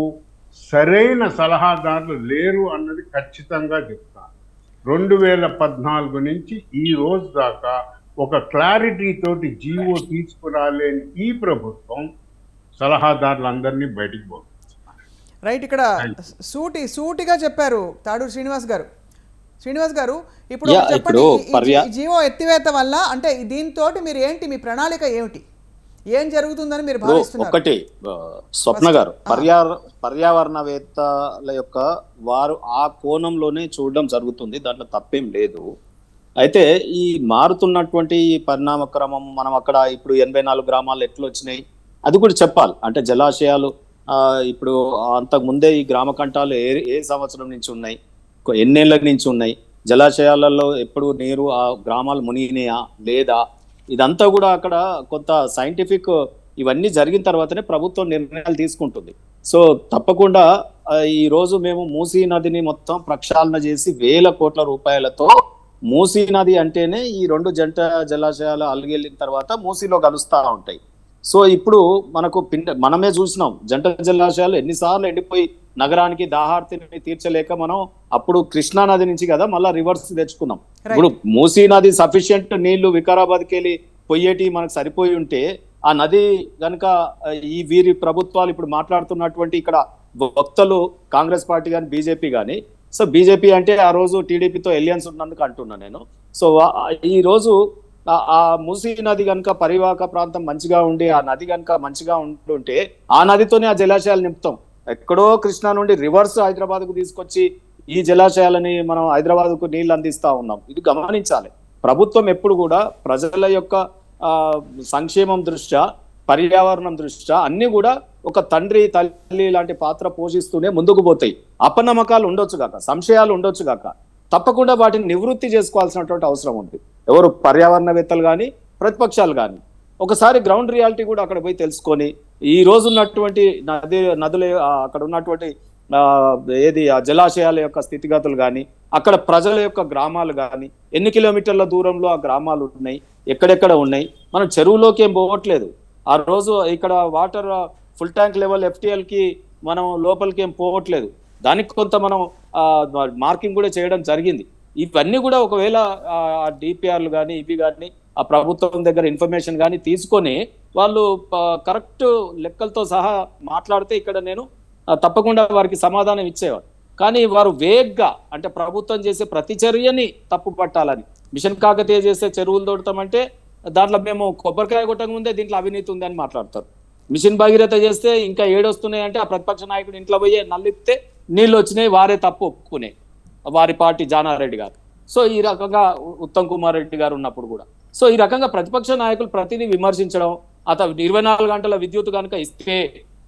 సరైన సలహాదారులు లేరు అన్నది ఖచ్చితంగా చెప్తాను రెండు వేల పద్నాలుగు నుంచి ఈ రోజు దాకా ఒక క్లారిటీ తోటి జీవో తీసుకురాలేని ఈ ప్రభుత్వం సలహాదారులందరినీ బయటికి పోతుంది రైట్ ఇక్కడ సూటి సూటిగా చెప్పారు తాడూరు శ్రీనివాస్ గారు శ్రీనివాస్ గారు ఇప్పుడు యా, ఒకటి చెప్పండి ఇప్పుడు ఈ- ఈ పర్యా- జీ- జీవో ఎత్తివేత వల్ల అంటే దీంతో మీరు ఏంటి మీ ప్రణాళిక ఏమిటి ఏం జరుగుతుందని మీరు ఇప్పుడు భావిస్తున్నారు ఒకటి ఆ, స్వప్న గారు పర్యావర పర్యావరణవేత్తల యొక్క వారు ఆ కోణంలోనే చూడడం జరుగుతుంది దాంట్లో తప్పేం లేదు అయితే ఈ మారుతున్నటువంటి ఈ పరిణామ క్రమం మనం అక్కడ ఇప్పుడు ఎనభై నాలుగు గ్రామాలు ఎట్లా వచ్చినాయి అది కూడా చెప్పాలి అంటే జలాశయాలు ఆ, ఇప్పుడు అంతకు ముందే ఈ గ్రామ కంఠాలు ఏ ఏ సంవత్సరం నుంచి ఉన్నాయి కొ- ఎన్నేళ్ల నుంచి ఉన్నాయి జలాశయాలలో ఎప్పుడు నీరు ఆ గ్రామాలు మునిగినాయా లేదా ఇదంతా కూడా అక్కడ కొంత సైంటిఫిక్ ఇవన్నీ జరిగిన తర్వాతనే ప్రభుత్వం నిర్ణయాలు తీసుకుంటుంది సో తప్పకుండా ఆ, ఈ రోజు మేము మూసీ నదిని మొత్తం ప్రక్షాళన చేసి వేల కోట్ల రూపాయలతో మూసీ నది అంటేనే ఈ రెండు జంట జలాశయాలు అలిగెళ్ళిన తర్వాత మూసీలో కలుస్తా ఉంటాయి సో ఇప్పుడు మనకు పిండ మనమే చూసినాం జంట జలాశయాలు ఎన్నిసార్లు ఎండిపోయి నగరానికి దాహార్తిని తీర్చలేక మనం అప్పుడు కృష్ణా నది నుంచి కదా మళ్ళా రివర్స్ తెచ్చుకున్నాం ఇప్పుడు మూసీ నది సఫిషియంట్ నీళ్లు వికారాబాద్కి వెళ్ళి పొయ్యేటి మనకు సరిపోయి ఉంటే ఆ నది గనుక ఆ, ఈ వీరి ప్రభుత్వాలు ఇప్పుడు మాట్లాడుతున్నటువంటి ఇక్కడ వక్తలు కాంగ్రెస్ పార్టీ కానీ బీజేపీ కానీ సో బీజేపీ అంటే ఆ రోజు టీడీపీతో ఎలియన్స్ ఉన్నందుకు అంటున్నా నేను సో ఆ- ఈ రోజు ఆ- ఆ మూసీ నది కనుక పరివాహక ప్రాంతం మంచిగా ఉండి ఆ నది కనుక మంచిగా ఉంటుంటే ఆ నదితోనే ఆ జలాశయాలు నింపుతాం ఎక్కడో కృష్ణా నుండి రివర్స్ హైదరాబాద్ కు తీసుకొచ్చి ఈ జలాశయాలని మనం హైదరాబాద్ కు నీళ్లు అందిస్తా ఉన్నాం ఇది గమనించాలి ప్రభుత్వం ఎప్పుడు కూడా ప్రజల యొక్క ఆ, సంక్షేమం దృష్ట్యా పర్యావరణం దృష్ట్యా అన్ని కూడా ఒక తండ్రి తల్లి లాంటి పాత్ర పోషిస్తూనే ముందుకు పోతాయి అపనమ్మకాలు ఉండొచ్చు కాక సంశయాలు ఉండొచ్చు కాక తప్పకుండా వాటిని నివృత్తి చేసుకోవాల్సినటువంటి అవసరం ఉంది ఎవరు పర్యావరణవేత్తలు కానీ ప్రతిపక్షాలు కానీ ఒకసారి గ్రౌండ్ రియాలిటీ కూడా అక్కడ పోయి తెలుసుకొని ఈ రోజు ఉన్నటువంటి నది నదుల ఆ, అక్కడ ఉన్నటువంటి ఆ, ఏది ఆ జలాశయాల యొక్క స్థితిగతులు కానీ అక్కడ ప్రజల యొక్క గ్రామాలు కానీ ఎన్ని కిలోమీటర్ల దూరంలో ఆ గ్రామాలు ఉన్నాయి ఎక్కడెక్కడ ఉన్నాయి మనం చెరువులోకి ఏం పోవట్లేదు ఆ రోజు ఇక్కడ water full tank level FTL కి మనం లోపలికి ఏం పోవట్లేదు దానికి కొంత మనం మార్కింగ్ కూడా చేయడం జరిగింది ఇవన్నీ కూడా ఒకవేళ డిపిఆర్లు కానీ ఇవి కానీ ఆ ప్రభుత్వం దగ్గర ఇన్ఫర్మేషన్ కానీ తీసుకొని వాళ్ళు కరెక్ట్ లెక్కలతో సహా మాట్లాడితే ఇక్కడ నేను ఆ, తప్పకుండా వారికి సమాధానం ఇచ్చేవారు కానీ వారు వేగ్గా అంటే ప్రభుత్వం చేసే ప్రతి చర్యని తప్పు పట్టాలని మిషన్ కాకతీయ చేసే చెరువులు తోడతామంటే దాంట్లో మేము కొబ్బరికాయ కొట్టక ముందే దీంట్లో అవినీతి ఉందని మాట్లాడతారు మిషన్ భగీరథ చేస్తే ఇంకా ఏడొస్తున్నాయి అంటే ఆ ప్రతిపక్ష నాయకుడు ఇంట్లో పోయి నల్లిస్తే నీళ్ళు వచ్చినాయి వారే తప్పు ఒప్పుకునే వారి పార్టీ జానారెడ్డి గారు సో ఈ రకంగా ఉ- ఉత్తమ్ కుమార్ రెడ్డి గారు ఉన్నప్పుడు కూడా సో ఈ రకంగా ప్రతిపక్ష నాయకులు ప్రతిదీ విమర్శించడం అతను ఇరవై నాలుగు గంటల విద్యుత్ కనుక ఇస్తే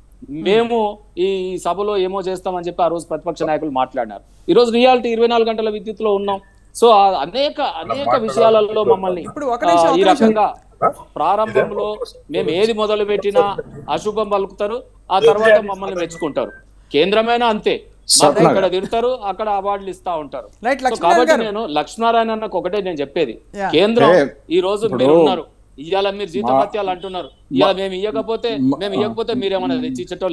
మేము ఈ సభలో ఏమో చేస్తామని చెప్పి ఆ రోజు ప్రతిపక్ష నాయకులు మాట్లాడినారు ఈ రోజు రియాలిటీ ఇరవై నాలుగు గంటల విద్యుత్తులో ఉన్నాం సో ఆ అనేక అనేక విషయాలలో మమ్మల్ని ఇప్పుడు ఒక నిమిషం, ఆ, ఈ ఒక నిమిషం. రకంగా ప్రారంభంలో మేము ఏది మొదలు పెట్టినా అశుభం పలుకుతారు ఆ తర్వాత మమ్మల్ని మెచ్చుకుంటారు కేంద్రమైన అంతే మాకు ఇక్కడ తిడతారు అక్కడ అవార్డులు ఇస్తా ఉంటారు రైట్ సో లక్ష్మీనారాయణ కాబట్టి గారు నేను లక్ష్మీనారాయణ అన్నకు ఒకటే నేను చెప్పేది Yeah. కేంద్రం ఏ, ఈ రోజు ఇప్పుడు మీరు ఉన్నారు ఇవాళ మీరు జీతభత్యాలు అంటున్నారు ఇవాళ మేము ఇవ్వకపోతే మేము ఇవ్వకపోతే మీరేమన్నా తెచ్చిచ్చేటోళ్ళ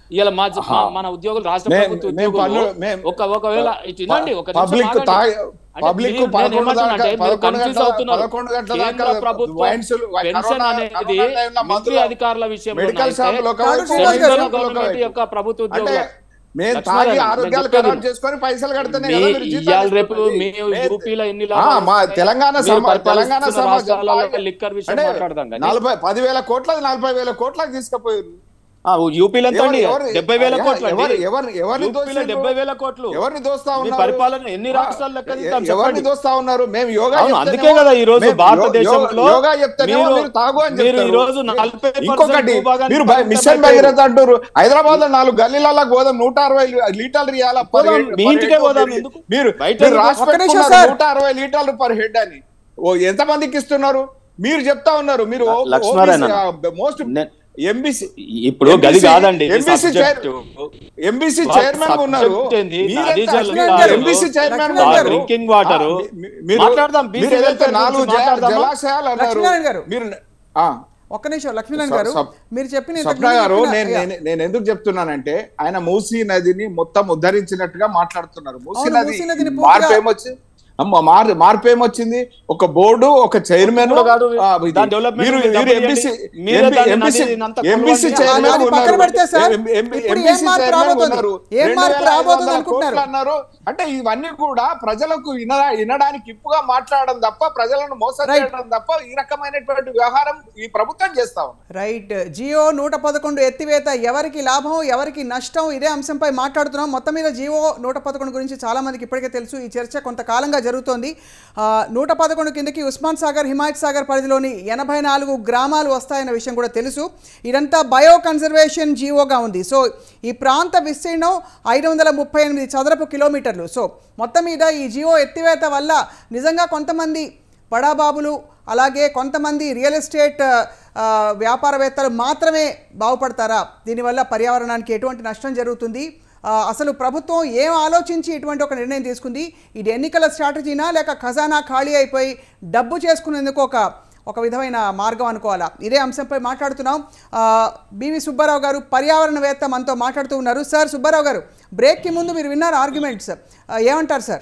ఇలా మా మా- మన ఉద్యోగులు రాష్ట్ర మేం- ప్రభుత్వ మేం ఉద్యోగులు పన్ను- మేం- ఒక ఒకవేళ ఇటు వినండి ఒక నిమిషం పబ్లిక్ ఆగండి. తాగి అంటే పబ్లిక్ మీరు- నేను పదకొండు ఏమంటున్నా దాకా అంటే మీరు పదకొండు confuse గంటల అవుతున్నారు. పదకొండు గంటల కేంద్ర దాకా ప్రభుత్వం వైన్సులు పెన్షన్ కరోనా- అనేది కరోనా టైంలో మిలిటరీ మందులు అధికారుల విషయంలో మెడికల్ అయితే షాపులు ఒక కాదు వైపు, శ్రీనివాస్ గారు. వైద్య సెంట్రల్ షాపులు ఒక గవర్నమెంట్ వైపు. యొక్క ప్రభుత్వ అంటే ఉద్యోగులు మేము లక్ష్మణ్ తాగి గారు, ఆరోగ్యాలు నేను చెప్పేది ఖరాబ్ చేసుకొని పైసలు కడితేనే కదా మీ మీరు జీతాలు ఇవాళ రేపు ఇస్తున్నది. మీ మే- యూపీలో ఎన్ని ఆ, లాభాలు మా వస్తాయి? తెలంగాణ మీరు సమ- పరిపాలిస్తున్న తెలంగాణ సమాజం రాష్ట్రాలలో లిక్కర్ విషయం అంటే మాట్లాడదాం కానీ నలభై పదివేల కోట్ల నలభై వేల కోట్లకు తీసుకుపోయారు ఆ, యూపీలో ఎంత అండి? ఎవరు- ఎవరు- డెబ్బై వేల ఎవరు- కోట్లు అండి. ఎవరు- ఎవరు- ఎవరిని యూపీలో దోషిండ్రు? డెబ్బై వేల కోట్లు ఎవరిని దోస్తా మీ ఉన్నారు పరిపాలన ఎన్ని రాష్ట్రాలు లెక్క ఎ- తీద్దాం ఎవరిని చెప్పండి. దోస్తా ఉన్నారు మేము యోగా అవును, చెప్తేనేమో- అందుకే కదా ఈ రోజు మేము భారతదేశంలో యో- యోగా చెప్తేనేమో మీరు- మీరు తాగు అని మీరు చెప్తారు. ఈ రోజు 40% ఇంకొకటి భూభాగాన్ని మీరు బ- పరిమితం మిషన్ అయిపోయారు. భగీరథ అంటారు హైదరాబాద్ లో నాలుగు గల్లీలలో గోదాం నూట అరవై లీటర్లు ఇవ్వాలా per పోదాం, head- మీ per ఇంటికే head పోదాం, మీరు- ఎందుకు? మీరు బయట మీరు ఎందుకు? రాసి ఒక్క నిమిషం పెట్టుకున్నారు సార్. నూట అరవై లీటర్లు పర్ హెడ్ అని ఓ ఎంత మందికి ఇస్తున్నారు మీరు చెప్తా ఉన్నారు మీరు లక్ష్మారాయణ. మోస్ట్ నే- ఎంబీసీ ఇప్పుడు గది MBC కాదండి ఇది MBC subject. ఎంబీసీ వా- చైర్మన్ గా ఉన్నారు subject ఏంది? మీరెంత నదీ జలం అసలు కాదు. ఎంబీసీ చైర్మన్ గా లక్ష్మణ్ ఉన్నారు గారు. డ్రింకింగ్ వాటర్ ఆ, మీ- మీరు- మాట్లాడదాం BC మీరు ఏదైతే welfare నాలుగు గురించి జల- మాట్లాడదామా? జలాశయాలు అన్నారు లక్ష్మీనారాయణ గారు. మీరు ఆ, ఒక్క నిమిషం లక్ష్మీనారాయణ స- గారు సప్- మీరు చెప్పిన ఇంతకు స్వప్న ముందు గారు చెప్పిన- నేను యా. నేను- నేను ఎందుకు చెప్తున్నానంటే ఆయన మూసీ నదిని మొత్తం ఉద్ధరించినట్టుగా మాట్లాడుతున్నారు మూసీ అవును, నది మూసీ నదిని మార్పు పూర్తిగా- ఏమొచ్చి అమ్మ మార్ మార్పు ఏమొచ్చింది ఒక బోర్డు ఒక చైర్మన్ కూడా కాదు, దాని development మీరు మీరు మీరు డబ్బులు ఎంబీసీ ఇవ్వండి. మీరే దాన్ని ఎంబీసీ నదిని అంతా ఎంబీసీ కొలవండి. చైర్మన్ అది పక్కన ఉన్నారు పెడితే సార్, ఎం- ఎం- ఇప్పుడు ఏం ఎంబీసీ మార్పు చైర్మన్ రాబోతోంది? ఉన్నారు ఏం మార్పు 2500 రాబోతోంది అనుకుంటున్నారు? కోట్లు అన్నారు అంటే ఇవన్నీ కూడా ప్రజలకు విన వినడానికి ఇప్పుగా మాట్లాడడం తప్ప ప్రజలను మోసం Right. చేయడం తప్ప ఈ రకమైనటువంటి వ్యవహారం ఈ ప్రభుత్వం చేస్తా ఉంది రైట్ జియో నూట పదకొండు ఎత్తివేత ఎవరికి లాభం ఎవరికి నష్టం ఇదే అంశంపై మాట్లాడుతున్నాం మొత్తం మీద జియో నూట పదకొండు గురించి చాలా మందికి ఇప్పటికే తెలుసు ఈ చర్చ కొంతకాలంగా జరుగుతోంది ఆ, నూట పదకొండు కిందకి ఉస్మాన్ సాగర్ హిమాయత్ సాగర్ పరిధిలోని ఎనభై నాలుగు గ్రామాలు వస్తాయన్న విషయం కూడా తెలుసు ఇదంతా బయో కన్జర్వేషన్ జియోగా ఉంది సో ఈ ప్రాంత విస్తీర్ణం ఐదు వందల ముప్పై ఎనిమిది చదరపు కిలోమీటర్లు సో మొత్తం మీద ఈ జియో ఎత్తివేత వల్ల నిజంగా కొంతమంది బడాబాబులు అలాగే కొంతమంది రియల్ ఎస్టేట్ ఆ, వ్యాపారవేత్తలు మాత్రమే బాగుపడతారా దీనివల్ల పర్యావరణానికి ఎటువంటి నష్టం జరుగుతుంది ఆ, అసలు ప్రభుత్వం ఏం ఆలోచించి ఇటువంటి ఒక నిర్ణయం తీసుకుంది ఇది ఎన్నికల స్ట్రాటజీనా లేక ఖజానా ఖాళీ అయిపోయి డబ్బు చేసుకునేందుకు ఒక ఒక విధమైన మార్గం అనుకోవాలా ఇదే అంశంపై మాట్లాడుతున్నాం ఆ, బివి సుబ్బారావు గారు పర్యావరణవేత్త మనతో మాట్లాడుతూ ఉన్నారు సార్ సుబ్బారావు గారు బ్రేక్కి ముందు మీరు విన్నారు ఆర్గ్యుమెంట్స్ ఏమంటారు సార్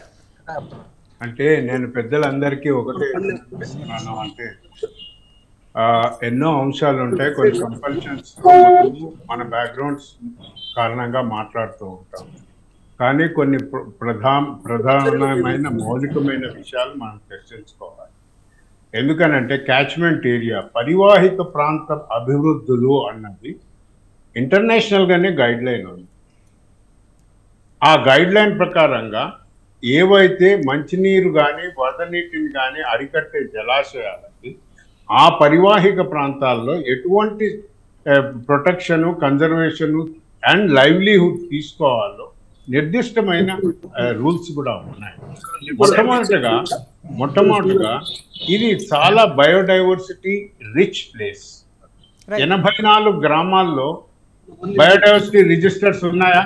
అంటే నేను పెద్దలందరికీ ఒకటే చెప్తున్నాను అంటే ఆ, ఎన్నో అంశాలు ఉంటాయి కొన్ని కంపల్షన్స్ మన బ్యాక్గ్రౌండ్స్ కారణంగా మాట్లాడుతూ ఉంటాం కానీ కొన్ని ప్ర- ప్రధాన ప్రధానమైన మౌలికమైన విషయాలు మనం చర్చించుకోవాలి ఎందుకనంటే క్యాచ్మెంట్ ఏరియా పరివాహిక ప్రాంత అభివృద్ధులు అన్నది ఇంటర్నేషనల్గానే గైడ్ లైన్ ఉంది ఆ గైడ్ లైన్ ప్రకారంగా ఏవైతే మంచినీరు కానీ వరద నీటిని కానీ అరికట్టే జలాశయాలకి ఆ పరివాహిక ప్రాంతాల్లో ఎటువంటి ప్రొటెక్షను కన్జర్వేషను అండ్ లైవ్లీహుడ్ తీసుకోవాలో నిర్దిష్టమైన రూల్స్ కూడా ఉన్నాయి మొట్టమొదటిగా మొట్టమొదటిగా ఇది చాలా బయోడైవర్సిటీ రిచ్ ప్లేస్ Right. ఎనభై నాలుగు గ్రామాల్లో బయోడైవర్సిటీ రిజిస్టర్స్ ఉన్నాయా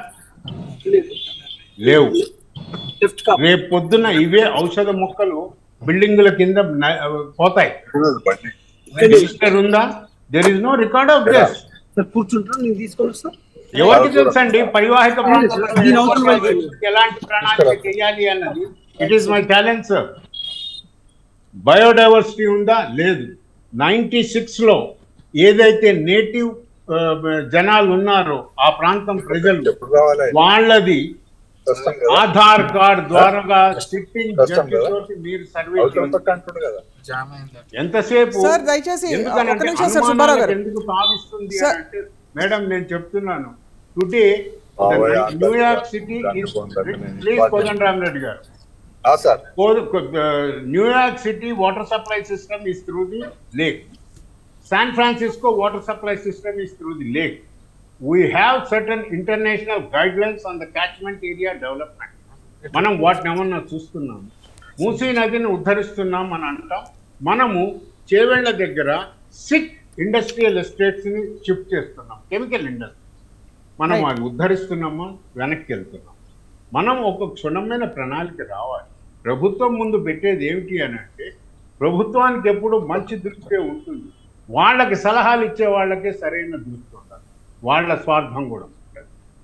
లేవు రేపు పొద్దున ఇవే ఔషధ మొక్కలు బిల్డింగుల కింద న- పోతాయి బండి రిజిస్టర్ ఉందా there is no record of this sir కూర్చుంటారు నేను తీసుకొని వస్తా ఎవరికి తెలుసండి పరివాహిక ప్రాంతాల్లో దీని అవసరం లేదు. ఎలాంటి ప్రణాళిక చేయాలి అన్నది it is my challenge sir biodiversity ఉందా లేదు నైన్టీ సిక్స్ లో ఏదైతే నేటివ్ జనాలు ఉన్నారో ఆ ప్రాంతం ప్రజలు ఎప్పుడు రావాలి వాళ్ళది కష్టం కదా ఆధార్ కార్డ్ ద్వారా సిట్టింగ్ కష్టం జడ్జి కదా. తోటి మీరు సర్వే అవసరం చేయండి. పక్క అంటుండు కదా ఎంతసేపు సార్, దయచేసి ఎందుకనంటే ఒక్క నిమిషం సార్, సుబ్బారావు గారు. అనుమానాలకు ఎందుకు తావిస్తుంది సార్. అని అంటే మేడం నేను చెప్తున్నాను టుడే బావయ్య, న్యూయార్క్ దాన్ని సిటీ దాన్ని దాన్ని నేను ప్లీజ్ ఇవ్వాలి. కోదండరామ్ రెడ్డి గారు ఆ sir New York city water supply system is through the lake San Francisco water supply system is through the lake we have certain international guide lines on the catchment area development మనం వాటిని ఏమన్నా చూస్తున్నాం మూసీ నదిని ఉద్ధరిస్తున్నాం అని అంటాం మనము చేవెళ్ల దగ్గర సిక్ ఇండస్ట్రియల్ ఎస్టేట్స్ ని షిఫ్ట్ చేస్తున్నాం కెమికల్ ఇండస్ట్రీ మనం Right. అది ఉద్ధరిస్తున్నామా వెనక్కి వెళ్తున్నాం మనం ఒక క్షుణ్ణమైన ప్రణాళిక రావాలి ప్రభుత్వం ముందు పెట్టేది ఏమిటి అని అంటే ప్రభుత్వానికి ఎప్పుడు మంచి దృష్టి ఉంటుంది వాళ్ళకి సలహాలు ఇచ్చే వాళ్ళకే సరైన దృష్టి ఉండాలి వాళ్ళ స్వార్థం కూడా ఉంటుంది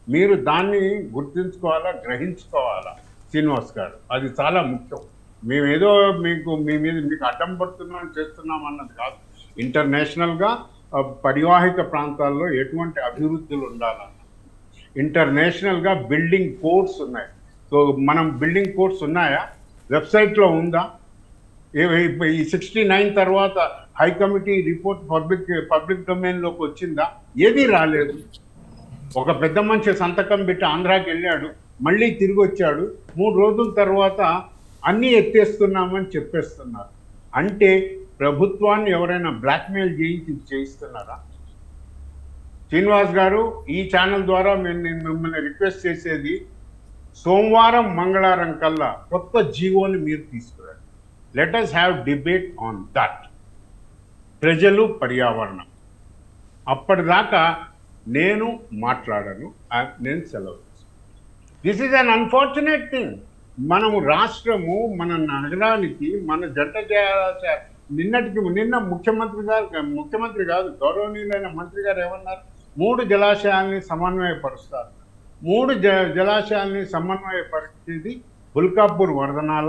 మీరు దాన్ని గుర్తుంచుకోవాలా గ్రహించుకోవాలా శ్రీనివాస్ గారు అది చాలా ముఖ్యం మేము ఏదో మీకు మీ మీద మీకు అడ్డం పడుతున్నాం చేస్తున్నాం అన్నది కాదు ఇంటర్నేషనల్గా ఆ, పరివాహిక ప్రాంతాల్లో ఎటువంటి అభివృద్ధులు ఉండాలన్న ఇంటర్నేషనల్గా బిల్డింగ్ కోడ్స్ ఉన్నాయి సో మనం బిల్డింగ్ కోడ్స్ ఉన్నాయా వెబ్సైట్లో ఉందా ఏ- ఏ- ఈ సిక్స్టీ నైన్ తర్వాత high committee report public public డొమైన్లోకి వచ్చిందా ఏది రాలేదు ఒక పెద్ద మనిషి సంతకం పెట్టి ఆంధ్రాకి వెళ్ళాడు మళ్ళీ తిరిగి వచ్చాడు మూడు రోజుల తర్వాత అన్నీ ఎత్తేస్తున్నామని చెప్పేస్తున్నారు అంటే ప్రభుత్వాన్ని ఎవరైనా బ్లాక్మెయిల్ చేయించి ఇది చేయిస్తున్నారా శ్రీనివాస్ గారు ఈ ఛానల్ ద్వారా మేము నేను మిమ్మల్ని రిక్వెస్ట్ చేసేది సోమవారం మంగళవారం కల్లా కొత్త జీవోని మీరు తీసుకురండి let us have debate on that ప్రజలు పర్యావరణం అప్పటిదాకా నేను మాట్లాడను ఆ, నేను సెలవు this is un unfortunate thing మనము రాష్ట్రము మన నగరానికి మన జంట జలాశయ నిన్నటికి నిన్న ముఖ్యమంత్రి గారు ముఖ్యమంత్రి కాదు గౌరవనీయులైన మంత్రి గారు ఏమన్నారు మూడు జలాశయాల్ని సమన్వయపరుస్తారు మూడు జ జలాశయాల్ని సమన్వయపరిచేది బుల్కాపూర్ వరదనాల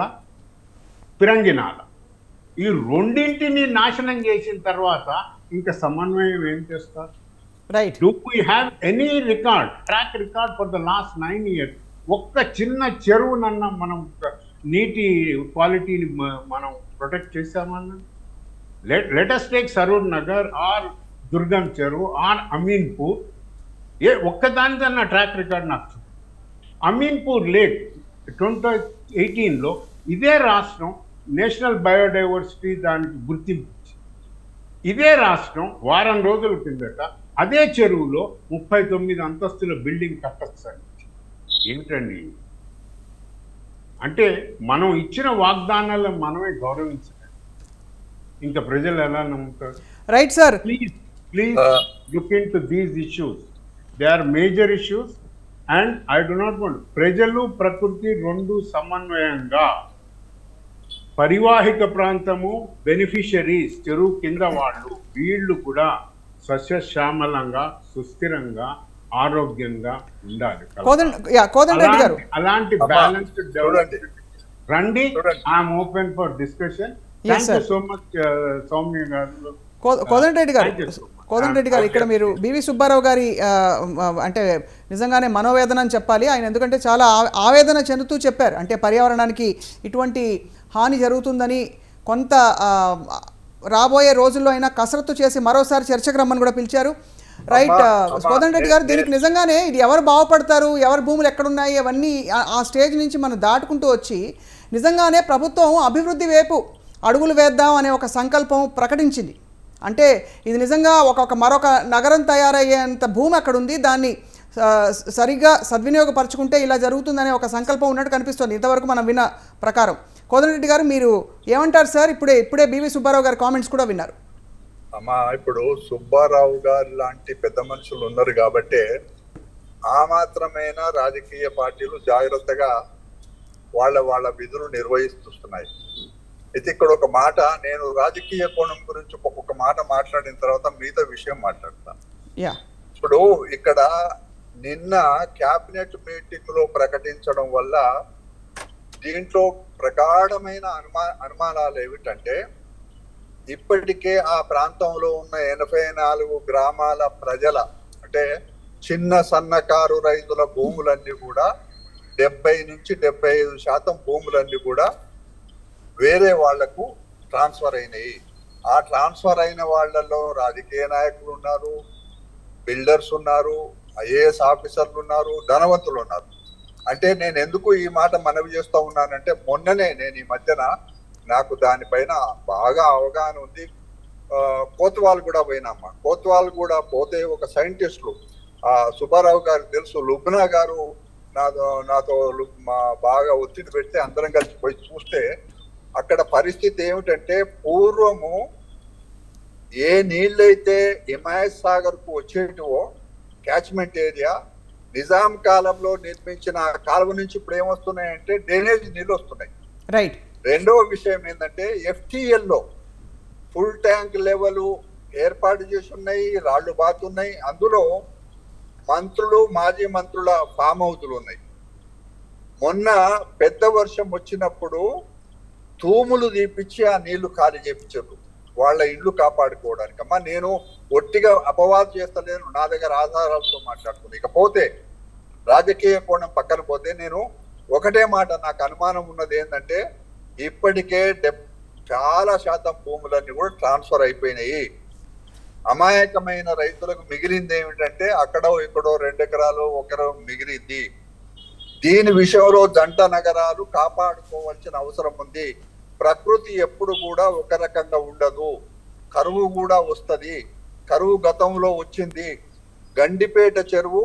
పిరంగినాల ఈ రెండింటిని నాశనం చేసిన తర్వాత ఇంకా సమన్వయం ఏం చేస్తారు right do we have any record track record for the last nine years ఒక్క చిన్న చెరువునన్నా మనం నీటి క్వాలిటీని మ- మనం ప్రొటెక్ట్ చేసామన్నా let let us take Saroor Nagar or Durgam Cheruvu or Ameenpur ఏ ఒక్కదానిదన్నా ట్రాక్ రికార్డ్ నాకు చూపు. అమీన్పూర్ లేక్ ట్వంటీ ఎయిటీన్లో ఇదే రాష్ట్రం నేషనల్ బయోడైవర్సిటీ దానికి గుర్తింపు ఇచ్చింది. ఇదే రాష్ట్రం వారం రోజుల కిందట అదే చెరువులో ముప్పై తొమ్మిది అంతస్తుల బిల్డింగ్ కట్టొచ్చండి ఏమిటండి అంటే మనం ఇచ్చిన వాగ్దానాలను మనమే గౌరవించాలి ఇంకా ప్రజలు ఎలా నమ్ముతారు right sir please please Uh, look into these issues they are major issues and I do not want ప్రజలు ప్రకృతి రెండు సమన్వయంగా పరివాహిక ప్రాంతము బెనిఫిషరీస్ చెరువు కింద వాళ్ళు వీళ్ళు కూడా సస్యశ్యామలంగా సుస్థిరంగా ఆరోగ్యంగా ఉండాలి కోదండ్ యా కోదండ్ రెడ్డి గారు అలాంటి- అలాంటి అమ్మా, బ్యాలెన్స్డ్ చూడండి. డెవలప్మెంట్ రండి చూడండి. I'm open for discussion Yes, thank you sir. So much Soumya garu కో- కోదండ రెడ్డి గారు Thank you so much. కోదండ రెడ్డి గారు ఇక్కడ మీరు బివి సుబ్బారావు గారి ఆ, ఆ, అంటే నిజంగానే మనోవేదన అని చెప్పాలి ఆయన ఎందుకంటే చాలా ఆ- ఆవేదన చెందుతూ చెప్పారు అంటే పర్యావరణానికి ఇటువంటి హాని జరుగుతుందని కొంత ఆ, రాబోయే రోజుల్లో అయినా కసరత్తు చేసి మరోసారి చర్చకు రమ్మని కూడా పిలిచారు రైట్ అమ్మా, అమ్మా, కోదండ రెడ్డి గారు నే- దీనికి నిజంగానే ఇది ఎవరు బాగుపడతారు ఎవరి భూములు ఎక్కడున్నాయి అవన్నీ ఆ- ఆ స్టేజ్ నుంచి మనం దాటుకుంటూ వచ్చి నిజంగానే ప్రభుత్వం అభివృద్ధి వైపు అడుగులు వేద్దాం అనే ఒక సంకల్పం ప్రకటించింది అంటే ఇది నిజంగా ఒక ఒక మరొక నగరం తయారయ్యేంత భూమి అక్కడ ఉంది దాన్ని ఆ, సరిగ్గా సద్వినియోగపరచుకుంటే ఇలా జరుగుతుందనే ఒక సంకల్పం ఉన్నట్టు కనిపిస్తుంది ఇంతవరకు మనం విన్న ప్రకారం కోదండరెడ్డి గారు మీరు ఏమంటారు సార్ ఇప్పుడే ఇప్పుడే బీవీ సుబ్బారావు గారి కామెంట్స్ కూడా విన్నారు అమ్మా ఇప్పుడు సుబ్బారావు గారు లాంటి పెద్ద మనుషులు ఉన్నారు కాబట్టే ఆ మాత్రమైనా రాజకీయ పార్టీలు జాగ్రత్తగా వాళ్ళ వాళ్ళ విధులు నిర్వహిస్తున్నాయి అయితే ఇక్కడ ఒక మాట నేను రాజకీయ కోణం గురించి ఒక్కొక్క మాట మాట్లాడిన తర్వాత మిగతా విషయం మాట్లాడతాను యా ఇప్పుడు ఇక్కడ నిన్న క్యాబినెట్ మీటింగ్ లో ప్రకటించడం వల్ల దీంట్లో ప్రగాఢమైన అనుమా అనుమానాలు ఏమిటంటే ఇప్పటికే ఆ ప్రాంతంలో ఉన్న ఎనభై నాలుగు గ్రామాల ప్రజల అంటే చిన్న సన్నకారు రైతుల భూములన్నీ కూడా డెబ్బై నుంచి డెబ్బై ఐదు శాతం భూములన్నీ కూడా వేరే వాళ్లకు ట్రాన్స్ఫర్ అయినాయి ఆ ట్రాన్స్ఫర్ అయిన వాళ్ళలో రాజకీయ నాయకులు ఉన్నారు బిల్డర్స్ ఉన్నారు ఐఏఎస్ ఆఫీసర్లు ఉన్నారు ధనవంతులు ఉన్నారు అంటే నేను ఎందుకు ఈ మాట మనవి చేస్తా ఉన్నానంటే మొన్ననే నేను ఈ మధ్యన నాకు దానిపైన బాగా అవగాహన ఉంది ఆ, కోత్వాల్ కూడా పోయినామ్మా కోత్వాల్ కూడా పోతే ఒక సైంటిస్టులు ఆ సుబ్బారావు గారు తెలుసు లుబ్నా గారు నాతో నాతో లు- మా బాగా ఒత్తిడి పెడితే అందరం కలిసి పోయి చూస్తే అక్కడ పరిస్థితి ఏమిటంటే పూర్వము ఏ నీళ్ళైతే హిమాయత్ సాగర్ కు వచ్చేటివో క్యాచ్మెంట్ ఏరియా నిజాం కాలంలో నిర్మించిన ఆ కాలువ నుంచి ఇప్పుడు ఏమొస్తున్నాయంటే డ్రైనేజ్ నీళ్ళు వస్తున్నాయి రైట్ రెండవ విషయం ఏంటంటే FTL లో ఫుల్ ట్యాంక్ లెవెల్ ఏర్పాటు చేసి ఉన్నాయి రాళ్లు బాతున్నాయి అందులో మంత్రులు మాజీ మంత్రుల ఫామ్ హౌతులు ఉన్నాయి మొన్న పెద్ద వర్షం వచ్చినప్పుడు తూములు తీపిచ్చి ఆ నీళ్లు ఖాళీ చేపించారు వాళ్ళ ఇల్లు కాపాడుకోవడానికి అమ్మా నేను ఒట్టిగా అపవాదు చేస్తలేను నా దగ్గర ఆధారాలతో మాట్లాడుతున్నాను ఇకపోతే రాజకీయ కోణం పక్కన పోతే నేను ఒకటే మాట నాకు అనుమానం ఉన్నది ఏంటంటే ఇప్పటికే డెబ్ చాలా శాతం భూములన్నీ కూడా ట్రాన్స్ఫర్ అయిపోయినాయి అమాయకమైన రైతులకు మిగిలింది ఏమిటంటే అక్కడో ఇక్కడో రెండు ఎకరాలు ఒకరు మిగిలింది దీని విషయంలో జంట నగరాలు కాపాడుకోవాల్సిన అవసరం ఉంది ప్రకృతి ఎప్పుడు కూడా ఒక రకంగా ఉండదు కరువు కూడా వస్తది కరువు గతంలో వచ్చింది గండిపేట చెరువు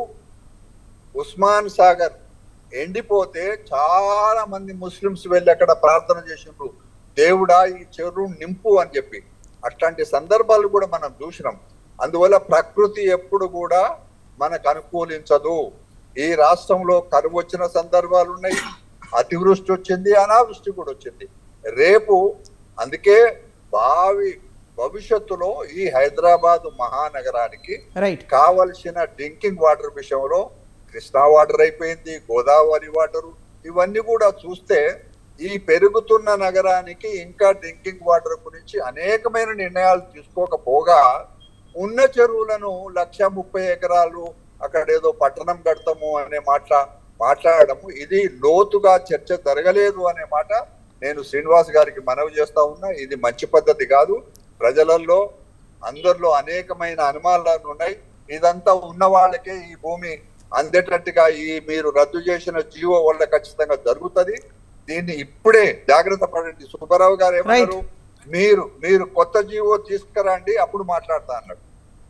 ఉస్మాన్ సాగర్ ఎండిపోతే చాలా మంది ముస్లిమ్స్ వెళ్ళి అక్కడ ప్రార్థన చేసిండ్రు దేవుడా ఈ చెరువు నింపు అని చెప్పి అట్లాంటి సందర్భాలు కూడా మనం చూసినాం అందువల్ల ప్రకృతి ఎప్పుడు కూడా మనకు అనుకూలించదు ఈ రాష్ట్రంలో కరువు వచ్చిన సందర్భాలు ఉన్నాయి అతివృష్టి వచ్చింది అనావృష్టి కూడా వచ్చింది రేపు అందుకే భావి భవిష్యత్తులో ఈ హైదరాబాద్ మహానగరానికి రైట్ కావలసిన డ్రింకింగ్ వాటర్ విషయంలో కృష్ణా వాటర్ అయిపోయింది గోదావరి వాటర్ ఇవన్నీ కూడా చూస్తే ఈ పెరుగుతున్న నగరానికి ఇంకా డ్రింకింగ్ వాటర్ గురించి అనేకమైన నిర్ణయాలు తీసుకోకపోగా ఉన్న చెరువులను లక్ష ముప్పై ఎకరాలు అక్కడ ఏదో పట్టణం కడతాము అనే మాట మాట్లాడము ఇది లోతుగా చర్చ జరగలేదు అనే మాట నేను శ్రీనివాస్ గారికి మనవి చేస్తా ఉన్నా ఇది మంచి పద్ధతి కాదు ప్రజలలో అందరిలో అనేకమైన అనుమానాలు ఉన్నాయి ఇదంతా ఉన్న వాళ్ళకే ఈ భూమి అందేటట్టుగా ఈ మీరు రద్దు చేసిన జీవో వల్ల ఖచ్చితంగా జరుగుతది దీన్ని ఇప్పుడే జాగ్రత్త పడండి సుబ్బారావు గారు ఏమన్నారు మీరు మీరు కొత్త జీవో తీసుకురండి అప్పుడు మాట్లాడతా అన్నాడు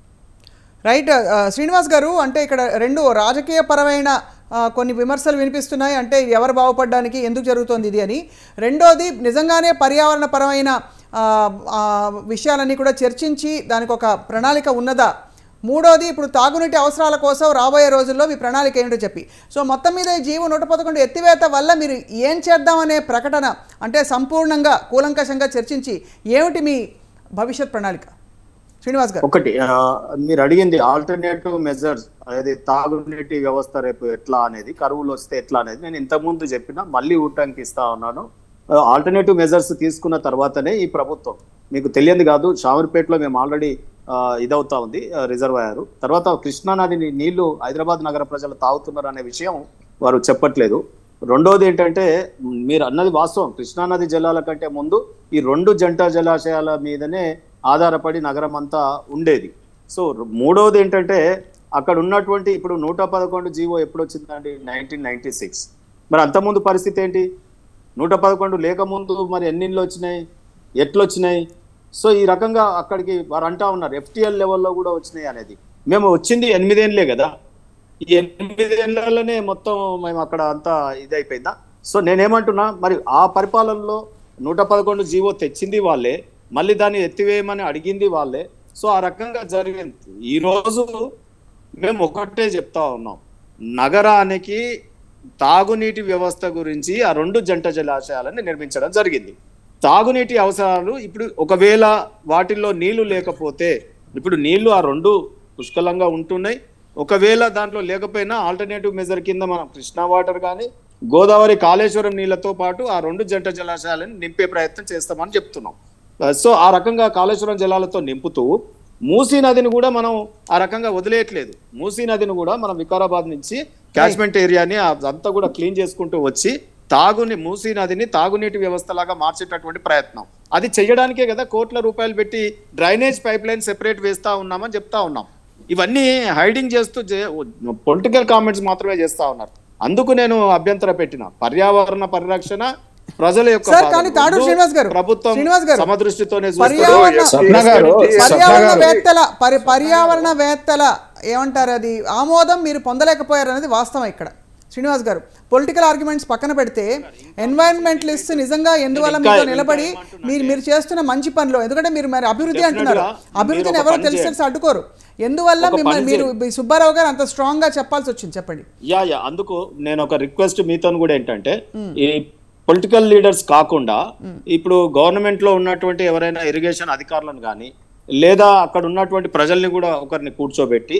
రైట్ ఆ, శ్రీనివాస్ గారు అంటే ఇక్కడ రెండు రాజకీయ పరమైన ఆ, కొన్ని విమర్శలు వినిపిస్తున్నాయి అంటే ఇది ఎవరు బాగుపడడానికి ఎందుకు జరుగుతోంది ఇది అని రెండోది నిజంగానే పర్యావరణ పరమైన ఆ, ఆ, విషయాలన్నీ కూడా చర్చించి దానికి ఒక ప్రణాళిక ఉన్నదా మూడోది ఇప్పుడు తాగునీటి అవసరాల కోసం రాబోయే రోజుల్లో మీ ప్రణాళిక ఏమిటో చెప్పి సో మొత్తం మీద ఈ జీవో నూట పదకొండు ఎత్తివేత వల్ల మీరు ఏం చేద్దామనే ప్రకటన అంటే సంపూర్ణంగా కూలంకషంగా చర్చించి ఏమిటి మీ భవిష్యత్ ప్రణాళిక శ్రీనివాస్ గారు ఒకటి ఆ, మీరు అడిగింది ఆల్టర్నేటివ్ మెజర్స్ అనేది తాగునీటి వ్యవస్థ రేపు ఎట్లా అనేది కరువులు వస్తే ఎట్లా అనేది నేను ఇంతకుముందు చెప్పిన మళ్ళీ ఊటానికి ఇస్తా ఉన్నాను ఆల్టర్నేటివ్ మెజర్స్ తీసుకున్న తర్వాతనే ఈ ప్రభుత్వం మీకు తెలియదు కాదు షావర్పేటలో మేము ఆల్రెడీ ఇదవుతా ఉంది రిజర్వాయర్ తర్వాత కృష్ణానది నీ- నీళ్లు హైదరాబాద్ నగర ప్రజలు తాగుతున్నారు అనే విషయం వారు చెప్పట్లేదు రెండోది ఏంటంటే మ్, మీరు అన్నది వాస్తవం కృష్ణానది జలాల కంటే ముందు ఈ రెండు జంట జలాశయాల మీదనే ఆధారపడి నగరం అంతా ఉండేది సో ర- మూడోది ఏంటంటే అక్కడ ఉన్నటువంటి ఇప్పుడు నూట పదకొండు జీవో ఎప్పుడు వచ్చిందండి నైన్టీన్ నైన్టీ సిక్స్ మరి అంతకుముందు పరిస్థితి ఏంటి నూట పదకొండు లేకముందు మరి ఎన్నిళ్ళు వచ్చినాయి ఎట్లొచ్చినాయి సో ఈ రకంగా అక్కడికి వారు అంటా ఉన్నారు ఎఫ్టిఎల్ లెవెల్లో కూడా వచ్చినాయి అనేది మేము వచ్చింది ఎనిమిదేళ్ళే కదా ఈ ఎనిమిదేళ్లలోనే మొత్తం మేము అక్కడ అంతా ఇదైపోయిందా సో నేనేమంటున్నా మరి ఆ పరిపాలనలో నూట పదకొండు జీవో తెచ్చింది వాళ్ళే మళ్ళీ దాన్ని ఎత్తివేయమని అడిగింది వాళ్ళే సో ఆ రకంగా జరిగింది ఈ రోజు మేము ఒకటే చెప్తా ఉన్నాం నగరానికి తాగునీటి వ్యవస్థ గురించి ఆ రెండు జంట జలాశయాలను నిర్మించడం జరిగింది తాగునీటి అవసరాలు ఇప్పుడు ఒకవేళ వాటిల్లో నీళ్లు లేకపోతే ఇప్పుడు నీళ్లు ఆ రెండు పుష్కలంగా ఉంటున్నాయి ఒకవేళ దాంట్లో లేకపోయినా ఆల్టర్నేటివ్ మెజర్ కింద మనం కృష్ణా వాటర్ కానీ గోదావరి కాళేశ్వరం నీళ్లతో పాటు ఆ రెండు జంట జలాశయాలను నింపే ప్రయత్నం చేస్తామని చెప్తున్నాం సో ఆ రకంగా కాళేశ్వరం జలాలతో నింపుతూ మూసీ నదిని కూడా మనం ఆ రకంగా వదిలేయట్లేదు మూసీ నదిని కూడా మనం వికారాబాద్ నుంచి క్యాచ్మెంట్ ఏరియాని అదంతా కూడా క్లీన్ చేసుకుంటూ వచ్చి తాగుని మూసీ నదిని తాగునీటి వ్యవస్థలాగా మార్చేటటువంటి ప్రయత్నం అది చేయడానికే కదా కోట్ల రూపాయలు పెట్టి డ్రైనేజ్ పైప్ లైన్ సెపరేట్ వేస్తా ఉన్నామని చెప్తా ఉన్నాం ఇవన్నీ హైడింగ్ చేస్తూ పొలిటికల్ కామెంట్స్ మాత్రమే చేస్తా ఉన్నారు అందుకు నేను అభ్యంతర పెట్టిన పర్యావరణ పరిరక్షణ ప్రజల యొక్క సార్, బాధ. కానీ తాడు ముందు శ్రీనివాస్ గారు, ప్రభుత్వం శ్రీనివాస్ గారు, సమదృష్టితోనే పర్యావరణ ఎస్ స్వప్న గారు, పర్యావరణవేత్తల పరి పర్యావరణవేత్తల ఏమంటారు అది ఆమోదం మీరు పొందలేకపోయారు అనేది వాస్తవం ఇక్కడ శ్రీనివాస్ గారు పొలిటికల్ ఆర్గ్యుమెంట్స్ పక్కన పెడితే ఎన్వైరన్మెంటలిస్ట్ నిజంగా ఎందువల్ల ఇంకా- మీతో ఇంకా నిలబడి ఏమంటున్నా మీరు మీరు చేస్తున్న మంచి పనిలో ఎందుకంటే మీరు మరి అభివృద్ధి అంటున్నారు Definitely గా అభివృద్ధిని మీరు ఒక ఎవరు పని తెలిసి చేయండి. తెలిసి అడ్డుకోరు ఎందువల్ల ఒక మిమ్మల్ని పని మీరు ఈ సుబ్బారావు గారు అంత స్ట్రాంగ్ గా చెప్పాల్సి వచ్చింది చెప్పండి యా యా అందుకు నేను ఒక రిక్వెస్ట్ మీతో కూడా ఏంటంటే ఈ పొలిటికల్ లీడర్స్ కాకుండా ఇప్పుడు గవర్నమెంట్ లో ఉన్నటువంటి ఎవరైనా ఇరిగేషన్ అధికారులను కానీ లేదా అక్కడ ఉన్నటువంటి ప్రజల్ని కూడా ఒకరిని కూర్చోబెట్టి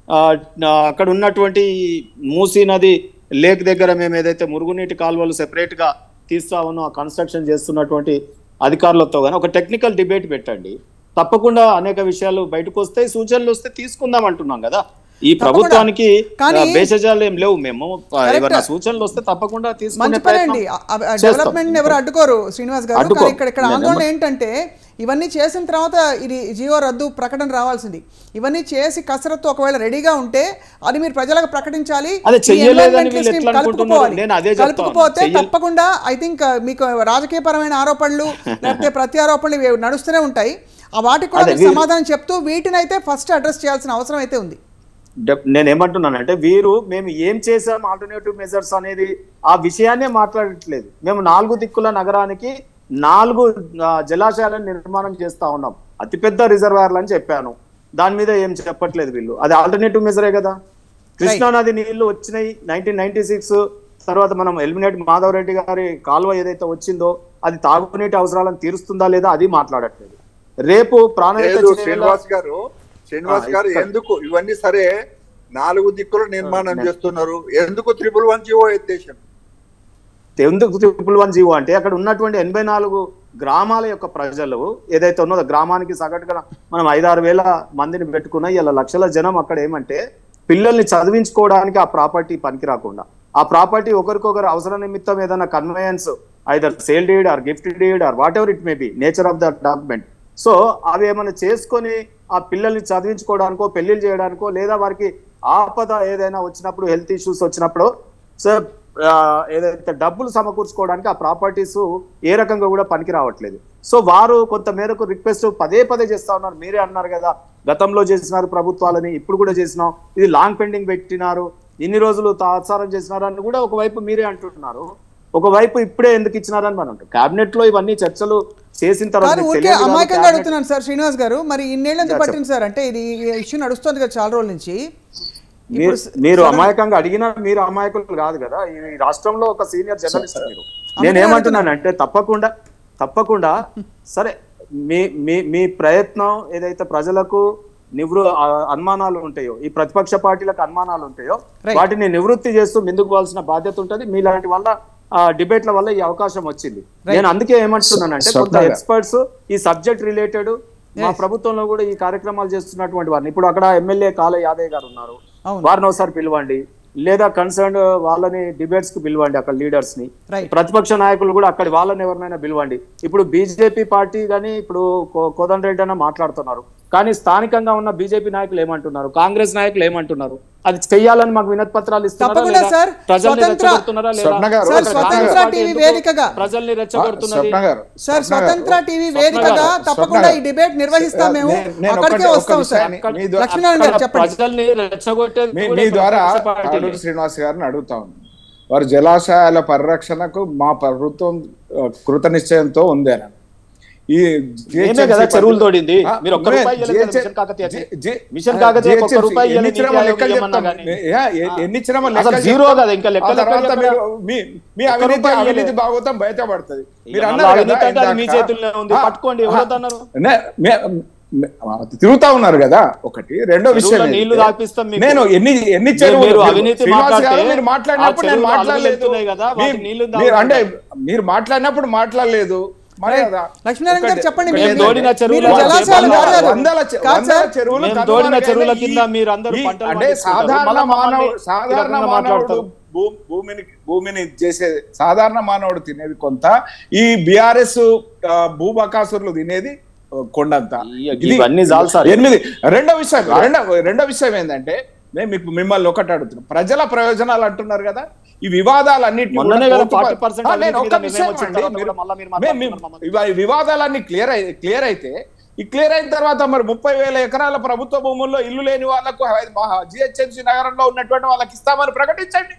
ఆ, ఆ, అక్కడ ఉన్నటువంటి మూసీ నది లేక్ దగ్గర మేము ఏదైతే మురుగునీటి కాలువలు సెపరేట్ గా తీస్తా ఉన్నాం ఆ కన్స్ట్రక్షన్ చేస్తున్నటువంటి అధికారులతో కానీ ఒక టెక్నికల్ డిబేట్ పెట్టండి తప్పకుండా అనేక విషయాలు బయటకు వస్తాయి సూచనలు వస్తే తీసుకుందాం అంటున్నాం కదా ఈ తప్పకుండా. ప్రభుత్వానికి కానీ- ఆ, భేషజాలు ఏం లేవు మేము ఆ, Correct. ఏమైనా సూచనలు వస్తే తప్పకుండా తీసుకునే మంచి పని అండి ప్రయత్నం చేస్తాం. డెవలప్మెంట్ ఎవరు అడ్డుకోరు శ్రీనివాస్ గారు అడ్డుకోరు. కానీ ఇక్కడ ఇక్కడ నేను ఆందోళన నమ్మ- ఏంటంటే ఇవన్నీ చేసిన తర్వాత ఇది జియో రద్దు ప్రకటన రావాల్సింది ఇవన్నీ చేసి కసరత్తు ఒకవేళ రెడీగా ఉంటే అది మీరు ప్రజలకు ప్రకటించాలి అదే ఈ చెయ్యలేదని environmentalists వీళ్ళు ని ఎట్లా అనుకుంటున్నారు? కలుపుకోవాలి. నేను అదే చెప్తా కలుపుకుపోతే ఉన్నా. చెయ్యలే- తప్పకుండా ఐ థింక్ మీకు రాజకీయపరమైన ఆరోపణలు లేకపోతే ప్రత్యారోపణలు ఇవి నడుస్తూనే ఉంటాయి ఆ వాటికి కూడా అదే మీరు వీరు- సమాధానం చెప్తూ వీటిని అయితే ఫస్ట్ అడ్రస్ చేయాల్సిన అవసరం అయితే ఉంది డెప్- నేను ఏమంటున్నానంటే వీరు మేము ఏం చేసాం ఆల్టర్నేటివ్ మెజర్స్ అనేది ఆ విషయాన్నే మాట్లాడట్లేదు మేము నాలుగు దిక్కుల నగరానికి నాలుగు ఆ, జలాశయాలను నిర్మాణం చేస్తా ఉన్నాం అతిపెద్ద రిజర్వాయర్లు అని చెప్పాను దాని మీద ఏం చెప్పట్లేదు వీళ్ళు అది ఆల్టర్నేటివ్ మెజరే కదా కృష్ణా నది నీళ్లు వచ్చినాయి నైన్టీన్ నైన్టీ సిక్స్ తర్వాత మనం ఎలిమినేట్ మాధవ్ రెడ్డి గారి కాలువ ఏదైతే వచ్చిందో అది తాగునీటి అవసరాలను తీరుస్తుందా లేదా అది మాట్లాడట్లేదు రేపు ప్రాణహిత లేదు చర్యల- శ్రీనివాస్ గారు శ్రీనివాస్ ఆ, గారు ఇక్కడ- ఎందుకు ఇవన్నీ సరే నాలుగు దిక్కులు నిర్మాణం చేస్తున్నారు ఎందుకు త్రిపుల్ వన్ జీవో ఎత్తేసారు ఎందుకు ట్రిపుల్ వన్ జీవో అంటే అక్కడ ఉన్నటువంటి ఎనభై నాలుగు గ్రామాల యొక్క ప్రజలు ఏదైతే ఉన్నదో గ్రామానికి సగటుగా మనం ఐదారు వేల మందిని పెట్టుకున్న ఇలా లక్షల జనం అక్కడ ఏమంటే పిల్లల్ని చదివించుకోవడానికి ఆ ప్రాపర్టీ పనికి రాకుండా ఆ ప్రాపర్టీ ఒకరికొకరు అవసర నిమిత్తం ఏదైనా conveyance either sale deed or gift deed or whatever it may be nature of the document so అవి ఏమైనా చేసుకొని ఆ పిల్లల్ని చదివించుకోవడానికో పెళ్లిళ్ళు చేయడానికో లేదా వారికి ఆపద ఏదైనా వచ్చినప్పుడు హెల్త్ ఇష్యూస్ వచ్చినప్పుడు సో ఆ, ఏదైతే డబ్బులు సమకూర్చుకోవడానికి ఆ ప్రాపర్టీస్ ఏ రకంగా కూడా పనికి రావట్లేదు సో వారు కొంత మేరకు రిక్వెస్ట్ పదే పదే చేస్తా ఉన్నారు మీరే అన్నారు కదా గతంలో చేసినారు ప్రభుత్వాలని ఇప్పుడు కూడా చేసినాం ఇది లాంగ్ పెండింగ్ పెట్టినారు ఇన్ని రోజులు తాత్సారం చేసినారు అని కూడా ఒకవైపు మీరే అంటున్నారు ఒకవైపు ఇప్పుడే ఎందుకు ఇచ్చినారని మనం అంటాం కేబినెట్ లో ఇవన్నీ చర్చలు చేసిన తర్వాత కానీ మీకు ఊరికే తెలియదు కాదు అమాయకంగా cabinet- అడుగుతున్నాను సార్ శ్రీనివాస్ గారు మరి ఇన్నేళ్ళు ఎందుకు యా, పట్టింది సార్ అంటే ఇది ఇష్యూ నడుస్తుంది కదా చాలా రోజుల నుంచి మీరు ఇప్పుడు స- మీరు సడన్- అమాయకంగా అడిగినా మీరు అమాయకులు కాదు కదా ఈ రాష్ట్రంలో ఒక సీనియర్ జర్నలిస్ట్ మీరు అందుకే నేను ఏమంటున్నానంటే తప్పకుండా తప్పకుండా సరే మీ మీ మీ ప్రయత్నం ఏదైతే ప్రజలకు నివృ ఆ, అనుమానాలు ఉంటాయో ఈ ప్రతిపక్ష పార్టీలకు అనుమానాలు ఉంటాయో Right. వాటిని నివృత్తి చేస్తూ ముందుకు పోవాల్సిన బాధ్యత ఉంటుంది మీలాంటి వల్ల ఆ డిబేట్ల వల్ల ఈ అవకాశం వచ్చింది నేను అందుకే ఏమంటున్నానంటే కొంత స్వప్న గారు. ఎక్స్పర్ట్స్ ఈ సబ్జెక్ట్ రిలేటెడ్ మా ప్రభుత్వంలో కూడా ఈ కార్యక్రమాలు చేస్తున్నటువంటి వారిని ఇప్పుడు అక్కడ ఎమ్మెల్యే కాల యాదయ్య గారు ఉన్నారు అవును. వారిని ఒకసారి పిలవండి లేదా కన్సర్న్ వాళ్ళని డిబేట్స్ కి పిలవండి అక్కడ లీడర్స్ ని Right. ప్రతిపక్ష నాయకులు కూడా అక్కడి వాళ్ళని ఎవరినైనా పిలవండి ఇప్పుడు బీజేపీ పార్టీ కానీ ఇప్పుడు కో- కోదండ రెడ్డి అన్న మాట్లాడుతున్నారు కానీ స్థానికంగా ఉన్న బీజేపీ నాయకులు ఏమంటున్నారు కాంగ్రెస్ నాయకులు ఏమంటున్నారు అది చెయ్యాలని మాకు వినతి పత్రాలు ఇస్తున్నారా తప్పకుండా లేదా? సార్. ప్రజల్ని స్వతంత్ర- రెచ్చగొడుతున్నారా లేదా? స్వప్న గారు, సార్, కాంగ్రెస్ స్వతంత్ర పార్టీ టీవీ ఎందుకు వేదికగా. ప్రజల్ని రెచ్చగొడుతున్నది స్వప్న గారు సార్ స్వప్న గారు, స్వతంత్ర టీవీ స్వప్న వేదికగా గారు, తప్పకుండా ఈ స్వప్న డిబేట్ నిర్వహిస్తాం మేము నేను- నేను అక్కడికే ఒకటి- వస్తాం ఒక సార్ విషయాన్ని మీ ద్వారా- లక్ష్మీనారాయణ గారు అక్కడ చెప్పండి ప్రజల్ని రెచ్చగొట్టేది మీ కూడా మీ ద్వారా ప్రతిపక్ష పార్టీలే. అడూరు శ్రీనివాస్ గారిని అడుగుతా ఉన్నాను వారు జలాశయాల పరిరక్షణకు మా ప్రభుత్వం ఆ, కృత నిశ్చయంతో ఉంది అని ఈ మేమే కదా చెరువులు తోడింది. ఆ, మీరు ఒక్క మే- రూపాయి ఇయ్యలేదు కదా GHM మిషన్ కాకతీయకి. జి- జి- మిషన్ ఆ, కాకతీయకి ఒక్క GHM రూపాయి ఎన్ని ఇయ్యలేదు, ఇచ్చినామో నీతి లెక్కలు ఆయోగ్ ఏమన్నా చెప్తాం. కానీ. యా, ఎ- ఎన్ని ఇచ్చినామో అసలు లెక్కలు జీరో చెప్తాం. కదా, ఇంకా లెక్కలు ఆ తర్వాత లెక్కలు మీరు చెప్పరా? మీ మీ ఒక్క అవినీతి రూపాయి అవినీతి ఇయ్యలేదు. భాగవతం బయటపడుతుంది మీరు ఇక అన్నారు మళ్ళా కదా అవినీతి అంటే అది మీ ఇందాక. చేతుల్లోనే ఉంది. ఆ, పట్టుకోండి, ఆ, ఎవరొద్దన్నారు? నే- మే- మే- తిరుగుతా ఉన్నారు కదా ఒకటి రెండో విషయం చెరువులో నీళ్లు ఏంటంటే, తాపిస్తాం మీకు. నేను ఎన్ని ఎన్ని మీరు- చెరువులు మీరు మీరు- అవినీతి శ్రీనివాస్ గారు మాట్లాడితే మీరు మాట్లాడినప్పుడు ఆ నేను చెరువులు మాట్లాడలేదు అలుగులెత్తున్నాయి కదా, వాటి మీ- నీళ్లు మీరు అంటే తాగుతున్నారు. మీరు మాట్లాడినప్పుడు మాట్లాడలేదు మరి కదా. లక్ష్మీనారాయణ గారు ఒకటి- చెప్పండి మేము మీరు- దోడిన చెరువులు మీరు వందల జలాశయాలు వందల- కాదు కదా. వందల చె- కాదు వందల సార్. చెరువులు మేము కనుమరుగైన దోడిన చెరువుల ఈ- కింద మీరు అందరూ ఈ- పంటలు అంటే పండిస్తున్నారు. సాధారణ మళ్ళా మమ్మల్ని మానవుడు ఈ సాధారణ రకంగా మానవుడు మాట్లాడతారు. భూ- భూమిని భూమిని చేసే సాధారణ మానవుడు తినేది కొంత ఈ బిఆర్ఎస్ భూబకాసురులు తినేది ఆ, కొండంత ఇయ్య, ఇది ఇవన్నీ చాలు సార్. ఎనిమిది రెండో విషయం రెండో రెండో విషయం ఏంటంటే నేను మీకు మిమ్మల్ని ఒకటి అడుగుతున్నాను ప్రజల ప్రయోజనాలు అంటున్నారు కదా ఈ వివాదాలన్నిటి మొన్ననే కదా 40% నేను అవినీతి ఒక్క మీద విషయం నిర్ణయం వచ్చిన అండి, తర్వాత మీరు- కూడా మళ్ళా మీరు మే- మీ- మాట్లాడుతున్నారు మమ్మల్ని. ఇవ- ఈ వివాదాలన్నీ క్లియర్ అయి క్లియర్ అయితే ఈ క్లియర్ అయిన తర్వాత మరి ముప్పై వేల ఎకరాల ప్రభుత్వ భూముల్లో ఇల్లు లేని వాళ్ళకు జిహెచ్ఎంసీ నగరంలో ఉన్నటువంటి వాళ్ళకి ఇస్తామని ప్రకటించండి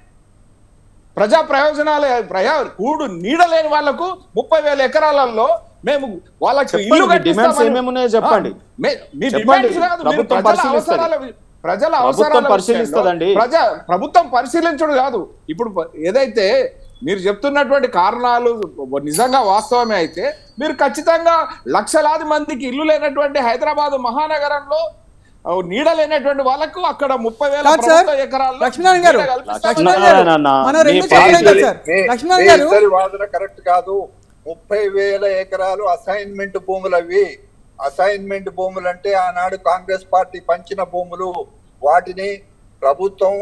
ప్రజా ప్రయోజనాలు ప్రయా కూడు నీడ లేని వాళ్ళకు ముప్పై వేల ఎకరాలలో మేము వాళ్ళకి చెప్పండి, ఇల్లు మీ demands కట్టిస్తామని- ఏమేమి ఉన్నాయో చెప్పండి. ఆ, మే- మీ చెప్పండి. డిమాండ్స్ కాదు, మీరు ప్రభుత్వం ప్రజల పరిశీలిస్తది. అవసరాల ప్రజల ప్రభుత్వం అవసరాల పరిశీలిస్తదండి. విషయంలో ప్రజా ప్రభుత్వం పరిశీలించడు కాదు ఇప్పుడు ప- ఏదైతే మీరు చెప్తున్నటువంటి కారణాలు నిజంగా వాస్తవమే అయితే మీరు ఖచ్చితంగా లక్షలాది మందికి ఇల్లు లేనటువంటి హైదరాబాద్ మహానగరంలో ఆ, నీడ లేనటువంటి వాళ్ళకు అక్కడ ముప్పై వేల కాదు సార్ ప్రభుత్వ ఎకరాల్లో లక్ష్మీనారాయణ గారు నీడ కల్పిస్తామని లక్ష్మీనారాయణ గారు లక్ష్మీనారాయణ అన్న, మనం రెండు మీ చెప్పలేం కదా పార్టీ- సార్ మీ- లక్ష్మీనారాయణ మీ గారు ఇద్దరి వాదన కరెక్ట్ కాదు ముప్పై వేల ఎకరాలు అసైన్మెంట్ భూములు అవి అసైన్మెంట్ భూములు అంటే ఆనాడు కాంగ్రెస్ పార్టీ పంచిన భూములు వాటిని ప్రభుత్వం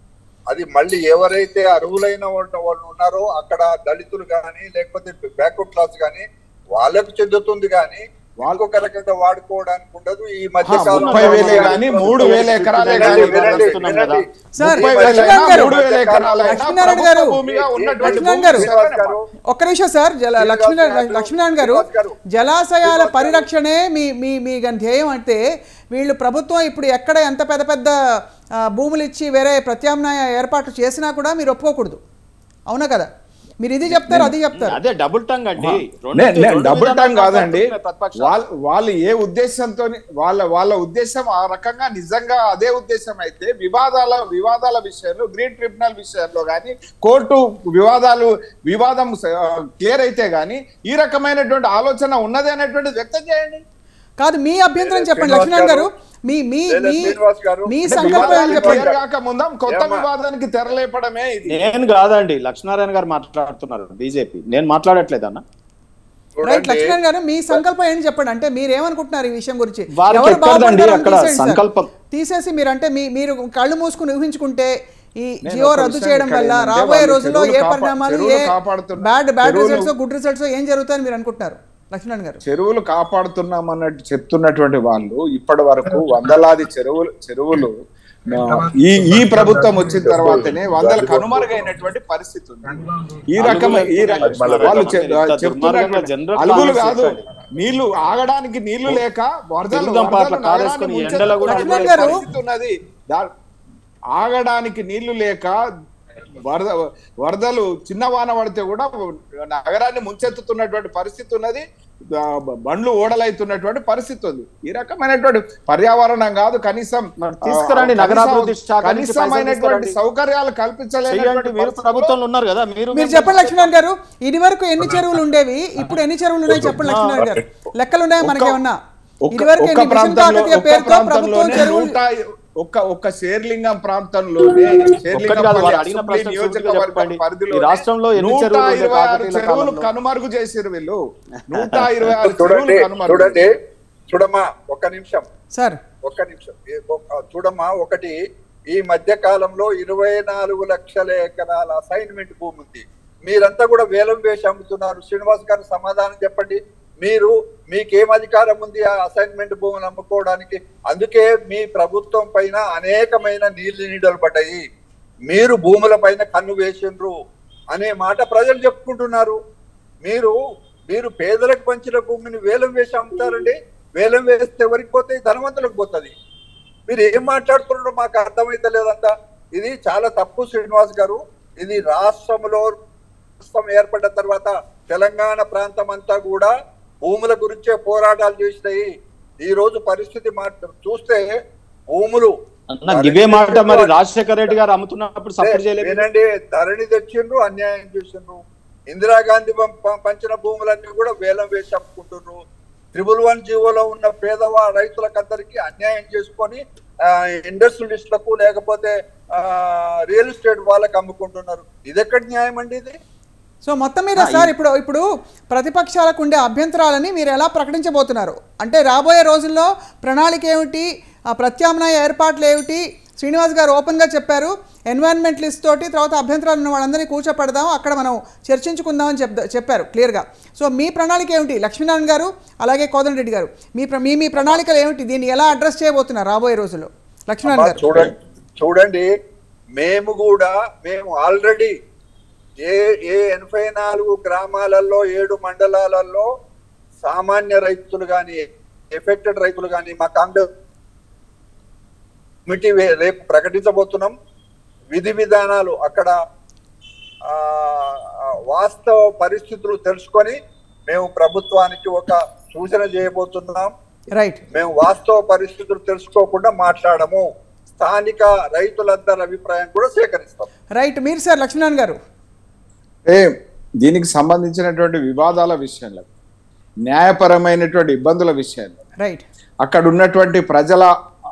అది మళ్ళీ ఎవరైతే అర్హులైన వాళ్ళు వాళ్ళు ఉన్నారో అక్కడ దళితులు కానీ లేకపోతే బ్యాక్వర్డ్ క్లాస్ కానీ వాళ్ళకు చెందుతుంది కానీ వాళ్ళొక రకంగా వాడుకోవడానికి ఉండదు ఈ మధ్య ఆ, కాలంలో ముప్పై వేలే గాని, మూడు వేల ఎకరాలే వినండి, గాని వినండి, చేస్తున్నాం కదా. వినండి. సార్, ముప్పై ఈ వేల మధ్య లక్ష్మీనారాయణ గారు, మూడు వేల ఎకరాలైనా లక్ష్మీనారాయణ ప్రభుత్వ గారు, భూమిగా ఉన్నటువంటి లక్ష్మీనారాయణ గారు, భూమి గారు, ఒక్క నిమిషం సార్ జల శ్రీనివాస్ లక్ష్మీనారాయణ గారు, లక్ష్మీనారాయణ గారు శ్రీనివాస్ గారు, జలాశయాల శ్రీనివాస్ గారు. పరిరక్షణే మీ మీ మీ గన్ ధ్యేయం అంటే వీళ్ళు ప్రభుత్వం ఇప్పుడు ఎక్కడ ఎంత పెద్ద పెద్ద ఆ, భూములు ఇచ్చి వేరే ప్రత్యామ్నాయ ఏర్పాట్లు చేసినా కూడా మీరు ఒప్పుకోకూడదు అవునా కదా మీరు ఇది చెప్తారు అది చెప్తారు అదే డబుల్ టంగ్ అండి రెండు- నే- నే- రెండు డబుల్ విధాలుగా టంగ్ కాదండి మాట్లాడుతున్నాయి ప్రతిపక్షాలు. వాళ్ళు వాళ్ళు ఏ ఉద్దేశంతో వాళ్ళ వాళ్ళ ఉద్దేశం ఆ రకంగా నిజంగా అదే ఉద్దేశం అయితే వివాదాల వివాదాల విషయంలో గ్రీన్ ట్రిబ్యునల్ విషయంలో కానీ కోర్టు వివాదాలు వివాదం క్లియర్ అయితే గానీ ఈ రకమైనటువంటి ఆలోచన ఉన్నది అనేటువంటిది వ్యక్తం చేయండి కాదు మీ అభ్యంతరం చెప్పండి శ్రీనివాస్ లక్ష్మీనారాయణ గారు గారు, మీ మీ లేదా మీ శ్రీనివాస్ గారు, మీ అంటే సంకల్పం వివాదాలు ఏం చెప్పండి. క్లియర్ చెప్పండి కాక ముందు కొత్త ఏమ్మా? వివాదానికి తెరలేపడమే ఇది నేను కాదండి లక్ష్మీనారాయణ గారు మాట్లాడుతున్నారు బీజేపీ నేను మాట్లాడట్లేదు అన్న రైట్ చూడండి, లక్ష్మణ్ గారు మీ సంకల్పం ఏంటి చెప్పండి అంటే మీరు ఏమనుకుంటున్నారు ఈ విషయం గురించి వారికి ఎవరు ఎక్కడదండి బాగుపడతారో అక్కడ తీసేయండి సార్. సంకల్పం. తీసేసి మీరు అంటే మీ మీరు కళ్ళు మూసుకుని ఊహించుకుంటే ఈ నేను జియో ఒక రద్దు విషయం చేయడం ఇక్కడ వల్ల ఏంటంటే రాబోయే వాళ్ళు రోజుల్లో ఏ చెరువులు కాపా- పరిణామాలు ఏ చెరువులు కాపాడుతున్న- బ్యాడ్ బ్యాడ్ చెరువులు- రిజల్ట్స్ గుడ్ రిజల్ట్స్ ఏం జరుగుతాయని మీరు అనుకుంటున్నారు లక్ష్మణ్ గారు చెరువులు కాపాడుతున్నాం అన్నట్టు చెప్తున్నటువంటి వాళ్ళు ఇప్పటి వరకు వందలాది చెరువులు చెరువులు ఆ, ఈ ఈ ప్రభుత్వం వచ్చిన తర్వాతనే వందల కనుమరుగైనటువంటి పరిస్థితి ఉంది ఈ రకం ఈ రకం వాళ్ళు చె- చెప్తున్నటువంటి అలుగులు కాదు నీళ్లు ఆగడానికి నీళ్లు లేక వరదలు తిరుగుదాం పాప, వరదలు కారేసుకొని నగరాన్ని ఎండలో కూడా ముంచెత్తుతున్న లక్ష్మణ్ గారు- పరిస్థితి ఉన్నది దా- ఆగడానికి నీళ్లు లేక వరద వరదలు చిన్న వాన పడితే కూడా నగరాన్ని ముంచెత్తుతున్నటువంటి పరిస్థితి ఉన్నది ఆ, బండ్లు ఓడలైతున్నటువంటి పరిస్థితి ఉంది ఈ రకమైనటువంటి పర్యావరణం కాదు కనీసం మరి తీసుకురండి, ఆ, నగరాభివృద్ధి శాఖ నుంచి పైసలు కనీసమైనటువంటి తీసుకురండి. సౌకర్యాలు చెయ్యండి కల్పించలేనటువంటి మీరు పరిస్థితుల్లో ప్రభుత్వంలో ఉన్నారు కదా మీరు మీరు చెప్పండి లక్ష్మణ్ గారు ఇది వరకు ఎన్ని చెరువులు ఉండేవి ఇప్పుడు ఎన్ని చెరువులు ఉన్నాయి చెప్పండి లక్ష్మణ్ గారు లెక్కలు ఉన్నాయా మనకి ఏమన్నా ఒక్క- ఇది వరకు ఒక్క ఎన్ని మిషన్ ప్రాంతంలో కాకతీయ ఒక్క పేరుతో ప్రభుత్వం ప్రాంతంలోనే చెరువులు నూట ఒక్క ఒక్క శేర్లింగం ప్రాంతంలోనే ఒక్కటి కాదు, వారు అడిగిన అసెంబ్లీ ప్రశ్నకు నియోజకవర్గం చెప్పండి. పరిధిలో ఈ రాష్ట్రంలో ఎన్ని నూట చెరువులు ఉండే ఇరవై ఆరు కాకతీయుల చెరువులు కాలంలో? కనుమరుగు చేసిరు వీళ్ళు నూట ఇరవై ఆరు చూడండి చెరువులు కనుమరుగు చూడండి చూడమ్మా ఒక్క నిమిషం సార్ ఒక్క నిమిషం ఏ- ఒక్క- చూడమ్మా ఒకటి ఈ మధ్య కాలంలో ఇరవై నాలుగు లక్షల ఎకరాల అసైన్మెంట్ భూమి ఉంది మీరంతా కూడా వేలం వేసి అమ్ముతున్నారు శ్రీనివాస్ గారు సమాధానం చెప్పండి మీరు మీకేం అధికారం ఉంది ఆ అసైన్మెంట్ భూములు అమ్ముకోవడానికి అందుకే మీ ప్రభుత్వం పైన అనేకమైన నీళ్లు నీడలు పడ్డాయి మీరు భూముల పైన కన్ను వేసిండ్రు అనే మాట ప్రజలు చెప్పుకుంటున్నారు మీరు మీరు పేదలకు పంచిన భూమిని వేలం వేసి అమ్ముతారండి వేలం వేస్తే ఎవరికి పోతాయి ధనవంతులకు పోతుంది మీరు ఏం మాట్లాడుతున్నారో మాకు అర్థమైతే లేదంతా ఇది చాలా తప్పు శ్రీనివాస్ గారు ఇది రాష్ట్రంలో రాష్ట్రం ఏర్పడ్డ తర్వాత తెలంగాణ ప్రాంతం అంతా కూడా భూముల గురించే పోరాటాలు చేసినాయి ఈ రోజు పరిస్థితి మాట చూస్తే భూములు అన్న ఇవే మాట మరి రాజశేఖర రెడ్డి గారు అమ్ముతున్నప్పుడు సపోర్ట్ చేయలేదు వినండి ధరణి తెచ్చిండ్రు అన్యాయం చేసిండ్రు ఇందిరాగాంధీ పం- పం- పంచిన భూములన్నీ కూడా వేలం వేసి అమ్ముకుంటున్నారు త్రిబుల్ వన్ జీవోలో ఉన్న పేదవా రైతులకందరికీ అన్యాయం చేసుకొని ఆ, ఇండస్ట్రియలిస్టులకు లేకపోతే ఆ, రియల్ ఎస్టేట్ వాళ్ళకి అమ్ముకుంటున్నారు ఇది ఎక్కడ న్యాయం అండి ఇది సో మొత్తం మీద సార్ ఇప్పుడు ఇప్పుడు ప్రతిపక్షాలకు ఉండే అభ్యంతరాలని మీరు ఎలా ప్రకటించబోతున్నారు అంటే రాబోయే రోజుల్లో ప్రణాళిక ఏమిటి ఆ ప్రత్యామ్నాయ ఏర్పాట్లు ఏమిటి శ్రీనివాస్ గారు ఓపెన్గా చెప్పారు ఎన్వైరన్మెంట్ లిస్ట్ తోటి తర్వాత అభ్యంతరాలు ఉన్న వాళ్ళందరినీ కూర్చోపెడదాం అక్కడ మనం చర్చించుకుందామని చెప్ చెప్పారు క్లియర్గా సో మీ ప్రణాళిక ఏమిటి లక్ష్మీనారాయణ గారు అలాగే కోదండ రెడ్డి గారు మీ ప్ర- మీ మీ ప్రణాళికలు ఏమిటి దీన్ని ఎలా అడ్రస్ చేయబోతున్నారు రాబోయే రోజుల్లో లక్ష్మీనారాయణ గారు చూడండి చూడండి మేము కూడా మేము ఆల్రెడీ ఏ ఏ ఎనభై నాలుగు గ్రామాలలో ఏడు మండలాలలో సామాన్య రైతులు కానీ ఎఫెక్టెడ్ రైతులు కానీ మా కాంగ్రెస్ కమిటీ వే- రేపు ప్రకటించబోతున్నాం విధి విధానాలు అక్కడ ఆ, ఆ, వాస్తవ పరిస్థితులు తెలుసుకొని మేము ప్రభుత్వానికి ఒక సూచన చేయబోతున్నాం రైట్ మేము వాస్తవ పరిస్థితులు తెలుసుకోకుండా మాట్లాడము స్థానిక రైతులందరి అభిప్రాయం కూడా సేకరిస్తాం రైట్ మీరు సార్ లక్ష్మీనారాయణ గారు ఏ దీనికి సంబంధించినటువంటి వివాదాల విషయంలో న్యాయపరమైనటువంటి ఇబ్బందుల విషయంలో రైట్ అక్కడ ఉన్నటువంటి ప్రజల ఆ,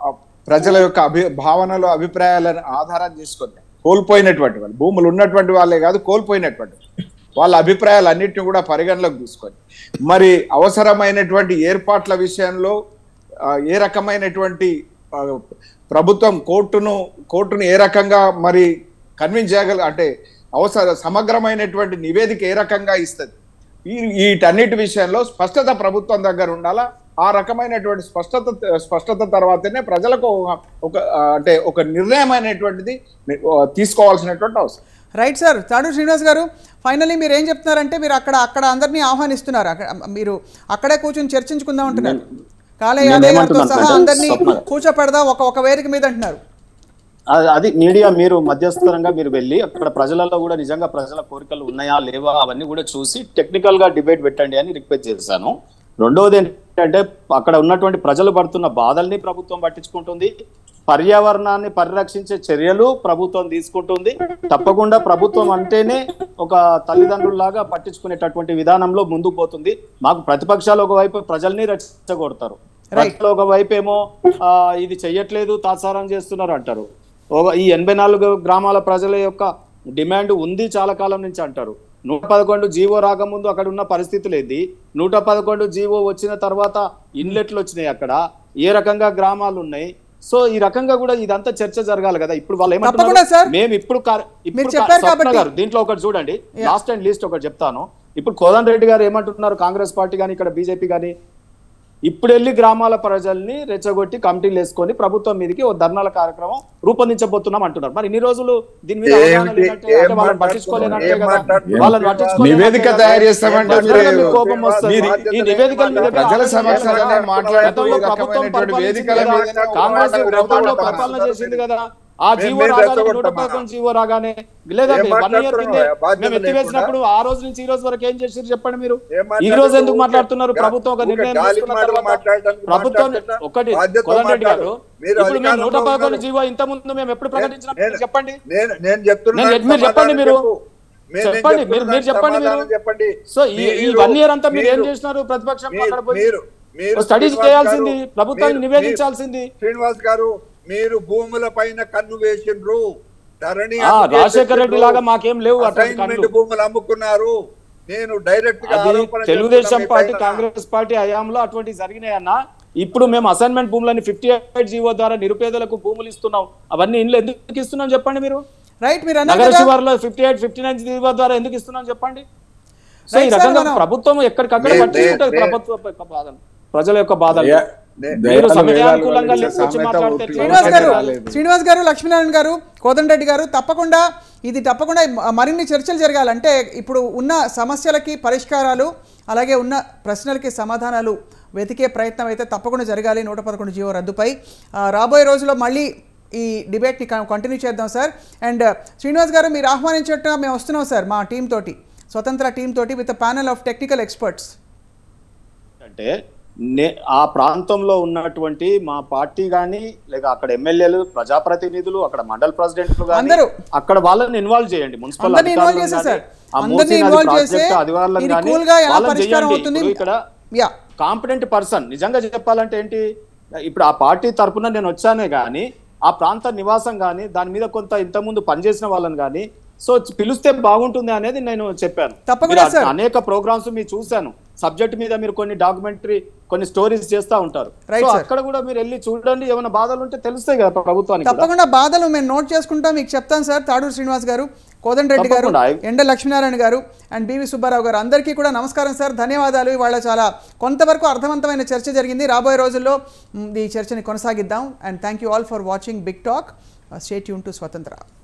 ప్రజల యొక్క అభి భావనలు అభిప్రాయాలను ఆధారం చేసుకొని కోల్పోయినటువంటి వాళ్ళు భూములు ఉన్నటువంటి వాళ్ళే కాదు కోల్పోయినటువంటి వాళ్ళు. వాళ్ళ అభిప్రాయాలు అన్నింటినీ కూడా పరిగణలోకి తీసుకొని మరి అవసరమైనటువంటి ఏర్పాట్ల విషయంలో ఆ, ఏ రకమైనటువంటి ఆ, ప్రభుత్వం కోర్టును కోర్టును ఏ రకంగా మరి కన్విన్స్ చేయగల అంటే అవసర సమగ్రమైనటువంటి నివేదిక ఏ రకంగా ఇస్తుంది ఈ వీటన్నిటి విషయంలో స్పష్టత ప్రభుత్వం దగ్గర ఉండాలా ఆ రకమైనటువంటి స్పష్టత స్పష్టత తర్వాతనే ప్రజలకు ఒక- ఒక ఆ, అంటే ఒక నిర్ణయం అనేటువంటిది ఆ, తీసుకోవాల్సినటువంటి అవసరం రైట్ సార్ తాడు శ్రీనివాస్ గారు ఫైనల్లీ మీరు ఏం చెప్తున్నారంటే మీరు అక్కడ అక్కడ అందరినీ ఆహ్వానిస్తున్నారు అక్కడ మీరు అక్కడే కూర్చొని చర్చించుకుందాం అంటున్నారు కాలే నేను యాదయ్య గారితో ఏమంటున్నాను సహా అంటే అందరినీ స్వప్న- కూర్చోపెడదాం ఒక ఒక వేదిక మీద అంటున్నారు అది- అది మీడియా మీరు మధ్యస్థరంగా మీరు వెళ్ళి అక్కడ ప్రజలలో కూడా నిజంగా ప్రజల కోరికలు ఉన్నాయా లేవా అవన్నీ కూడా చూసి టెక్నికల్ గా డిబేట్ పెట్టండి అని రిక్వెస్ట్ చేశాను రెండవది ఏంటంటే అక్కడ ఉన్నటువంటి ప్రజలు పడుతున్న బాధల్ని ప్రభుత్వం పట్టించుకుంటుంది పర్యావరణాన్ని పరిరక్షించే చర్యలు ప్రభుత్వం తీసుకుంటుంది తప్పకుండా ప్రభుత్వం అంటేనే ఒక తల్లిదండ్రుల్లాగా పట్టించుకునేటటువంటి విధానంలో ముందుకు పోతుంది మాకు ప్రతిపక్షాలు ఒకవైపు ప్రజల్ని రెచ్చగొడతారు ప్రజలు ఒకవైపు ఏమో ఆ, ఇది చెయ్యట్లేదు తాత్సారం చేస్తున్నారు అంటారు ఒక- ఈ ఎనభై నాలుగు గ్రామాల ప్రజల యొక్క డిమాండ్ ఉంది చాలా కాలం నుంచి అంటారు నూట పదకొండు జీవో రాకముందు అక్కడ ఉన్న పరిస్థితులు ఏంది నూట పదకొండు జీవో వచ్చిన తర్వాత ఇన్లెట్లు వచ్చినాయి అక్కడ ఏ రకంగా గ్రామాలు ఉన్నాయి సో ఈ రకంగా కూడా ఇదంతా చర్చ జరగాలి కదా ఇప్పుడు వాళ్ళు తప్పకుండా ఏమంటున్నారు సార్. మేము ఇప్పుడు కార్- ఇప్పుడు మీరు కా- చెప్పారు స్వప్న కాబట్టి- గారు దీంట్లో ఒకటి చూడండి లాస్ట్ అండ్ లీస్ట్ ఒకటి చెప్తాను ఇప్పుడు కోదన్ రెడ్డి గారు ఏమంటున్నారు కాంగ్రెస్ పార్టీ కానీ ఇక్కడ బీజేపీ కానీ ఇప్పుడు వెళ్ళి గ్రామాల ప్రజల్ని రెచ్చగొట్టి కమిటీలు వేసుకొని ప్రభుత్వం మీదకి ఓ ధర్నాల కార్యక్రమం రూపొందించబోతున్నాం అంటున్నారు మరి ఇన్ని రోజులు దీని మీద అవగాహన ఏమిటి? లేనట్టే, ఏం అంటే వాళ్ళని మాట్లాడుతున్నారు? పట్టించుకోలేనట్టే ఏం కదా మాట్లాడుతున్నారు? వాళ్ళని పట్టించుకోలేనట్టే నివేదిక కదా. తయారు చేస్తామంటే మాట్లాడడం మీరు- మీకు కోపం వస్తుంది. మీరు- ఈ నివేదికలు మీ దగ్గర ప్రజల ఆల్రెడీ సమస్యలనే ఉన్నాయి కదా. మాట్లాడుతూ గతంలో ఈ ప్రభుత్వం రకమైనటువంటి పరిపాలించింది వేదికల కదా. మీదనే ఒక కాంగ్రెస్ మాట గతంలో వినపడతా పరిపాలన ఉంది. చేసింది కదా ఆ మేము- జీవో మేము రాగానే నూట రెచ్చగొట్టమా? పదకొండు జీవో రాగానే లేదా ఏం వన్ ఇయర్ మాట్లాడుతున్నావు? కిందే బాధ్యత మేము ఎత్తివేసినప్పుడు లేకుండా? ఆ రోజు నుంచి ఈ రోజు వరకు ఏం చేసారు చెప్పండి మీరు ఏం ఈ రోజు ఎందుకు మాట్లాడుతున్నారు? మాట్లాడుతున్నారు ఊరికే ప్రభుత్వం ఒక నిర్ణయం గాలి తీసుకున్న మాటలు తర్వాత మాట్లాడడానికి ప్రభుత్వం మాట్లాడుతున్నా? ఒకటి బాధ్యతతో కోదండరెడ్డి గారు మాట్లాడు. మీరు ఇప్పుడు మేము నూట అధికారంలో పదకొండు ఉన్నారు. జీవో ఇంత ముందు మేము ఎప్పుడు ప్రకటించినాం నేను- చెప్పండి నేను నేను చెప్తున్నా నేను- మీరు చెప్పండి మీరు. చెప్పండి, మీరు- మీరు చెప్పండి మీరు. చెప్పండి సో ఈ ఈ మీరు- వన్ ఇయర్ అంతా మీరు ఏం మీరు- చేసినారు ప్రతిపక్షం మీరు- అక్కడ పోయి మీరు మీరు స్టడీ శ్రీనివాస్ చేయాల్సింది గారు, ప్రభుత్వాన్ని మీరు- నివేదించాల్సింది శ్రీనివాస్ గారు మీరు భూముల పైన కన్ను వేసిండ్రు ధరణి ఆ, అమ్ముకే రాజశేఖర రెడ్డి పెట్టిండ్రు. లాగా మాకేం లేవు అటువంటి అసైన్మెంట్ కన్నులు. భూములు అమ్ముకున్నారు నేను డైరెక్ట్ గా అది ఆరోపణ తెలుగుదేశం చేస్తున్నా మీ పార్టీ పైన. కాంగ్రెస్ పార్టీ హయాంలో అటువంటి జరిగినాయన్న ఇప్పుడు మేము అసైన్మెంట్ భూములని ఫిఫ్టీ ఎయిట్ జీవో ద్వారా నిరుపేదలకు భూములు ఇస్తున్నాం అవన్నీ ఇండ్లు ఎందుకు ఇస్తున్నాం చెప్పండి మీరు రైట్ మీరు అన్నారు నగర కదా శివారులో fifty eight fifty nine GO ద్వారా ఎందుకు ఇస్తున్నాం చెప్పండి సో ఈ Right, sir, రకంగా మనం- ప్రభుత్వం ఎక్కడికక్కడ నే- పట్టించుకుంటుంది నే- ప్రభుత్వ యొక్క బాధలు ప్రజల యొక్క బాధలు దయ- నే- మీరు దయాలు సమయానుకూలంగా వేదాలు లేచి వచ్చి సామెత మాట్లాడితే ఒకటి శ్రీనివాస్ గారు రాలేదు. శ్రీనివాస్ గారు లక్ష్మీనారాయణ గారు కోదండరెడ్డి గారు తప్పకుండా ఇది తప్పకుండా మ- మరిన్ని చర్చలు జరగాలి అంటే ఇప్పుడు ఉన్న సమస్యలకి పరిష్కారాలు అలాగే ఉన్న ప్రశ్నలకి సమాధానాలు వెతికే ప్రయత్నం అయితే తప్పకుండా జరగాలి నూట పదకొండు జీవో రద్దుపై ఆ, రాబోయే రోజుల్లో మళ్ళీ ఈ డిబేట్ని కంటిన్యూ చేద్దాం సార్ అండ్ శ్రీనివాస్ గారు మీరు ఆహ్వానించట్టుగా మేము వస్తున్నాం సార్ మా టీం తోటి స్వతంత్ర టీం తోటి with panel of technical experts అంటే నే- ఆ ప్రాంతంలో ఉన్నటువంటి మా పార్టీ గాని లేక అక్కడ ఎమ్మెల్యేలు ప్రజాప్రతినిధులు అక్కడ మండల ప్రెసిడెంట్లు గాని అందరూ. అక్కడ వాళ్ళని ఇన్వాల్వ్ చేయండి మున్సిపల్ అందరినీ ఇన్వాల్వ్ అధికారులను చేసే గాని, సార్ ఆ అందరినీ మూసీ నది ఇన్వాల్వ్ చేసే ప్రాజెక్టు అధికారులను ఇది గాని కూల్ గా ఎలా వాళ్ళని పరిష్కారం చేయండి. అవుతుంది ఇప్పుడు ఇక్కడ యా కాంపిటెంట్ పర్సన్ నిజంగా చెప్పాలంటే ఏంటి ఇప్పుడు ఆ పార్టీ తరపున నేను వచ్చానే గాని ఆ ప్రాంత నివాసం గాని దాని మీద కొంత ఇంతకుముందు పనిచేసిన వాళ్ళని గాని సో పిలిస్తే బాగుంటుంది అనేది నేను చెప్పాను తప్పకుండా మీరు సార్. అనేక ప్రోగ్రామ్స్ మీరు చూశాను సబ్జెక్ట్ మీద మీరు కొన్ని డాక్యుమెంటరీ కొన్ని స్టోరీస్ చేస్తా ఉంటారు Right, సో sir. అక్కడ కూడా మీరు వెళ్ళి చూడండి ఏమైనా బాధలు ఉంటే తెలుస్తాయి కదా ప్రభుత్వానికి కూడా. తప్పకుండా బాధలు మేము నోట్ చేసుకుంటాం మీకు చెప్తాను సార్ తాడూరు శ్రీనివాస్ గారు కోదండరెడ్డి గారు తప్పకుండా. ఎండ లక్ష్మీనారాయణ గారు అండ్ బివి సుబ్బారావు గారు అందరికీ కూడా నమస్కారం సార్ ధన్యవాదాలు ఇవాళ చాలా కొంతవరకు అర్థవంతమైన చర్చ జరిగింది రాబోయే రోజుల్లో మ్, ఈ చర్చని కొనసాగిద్దాం and thank you all for watching Big Talk stay యూన్ టు స్వతంత్ర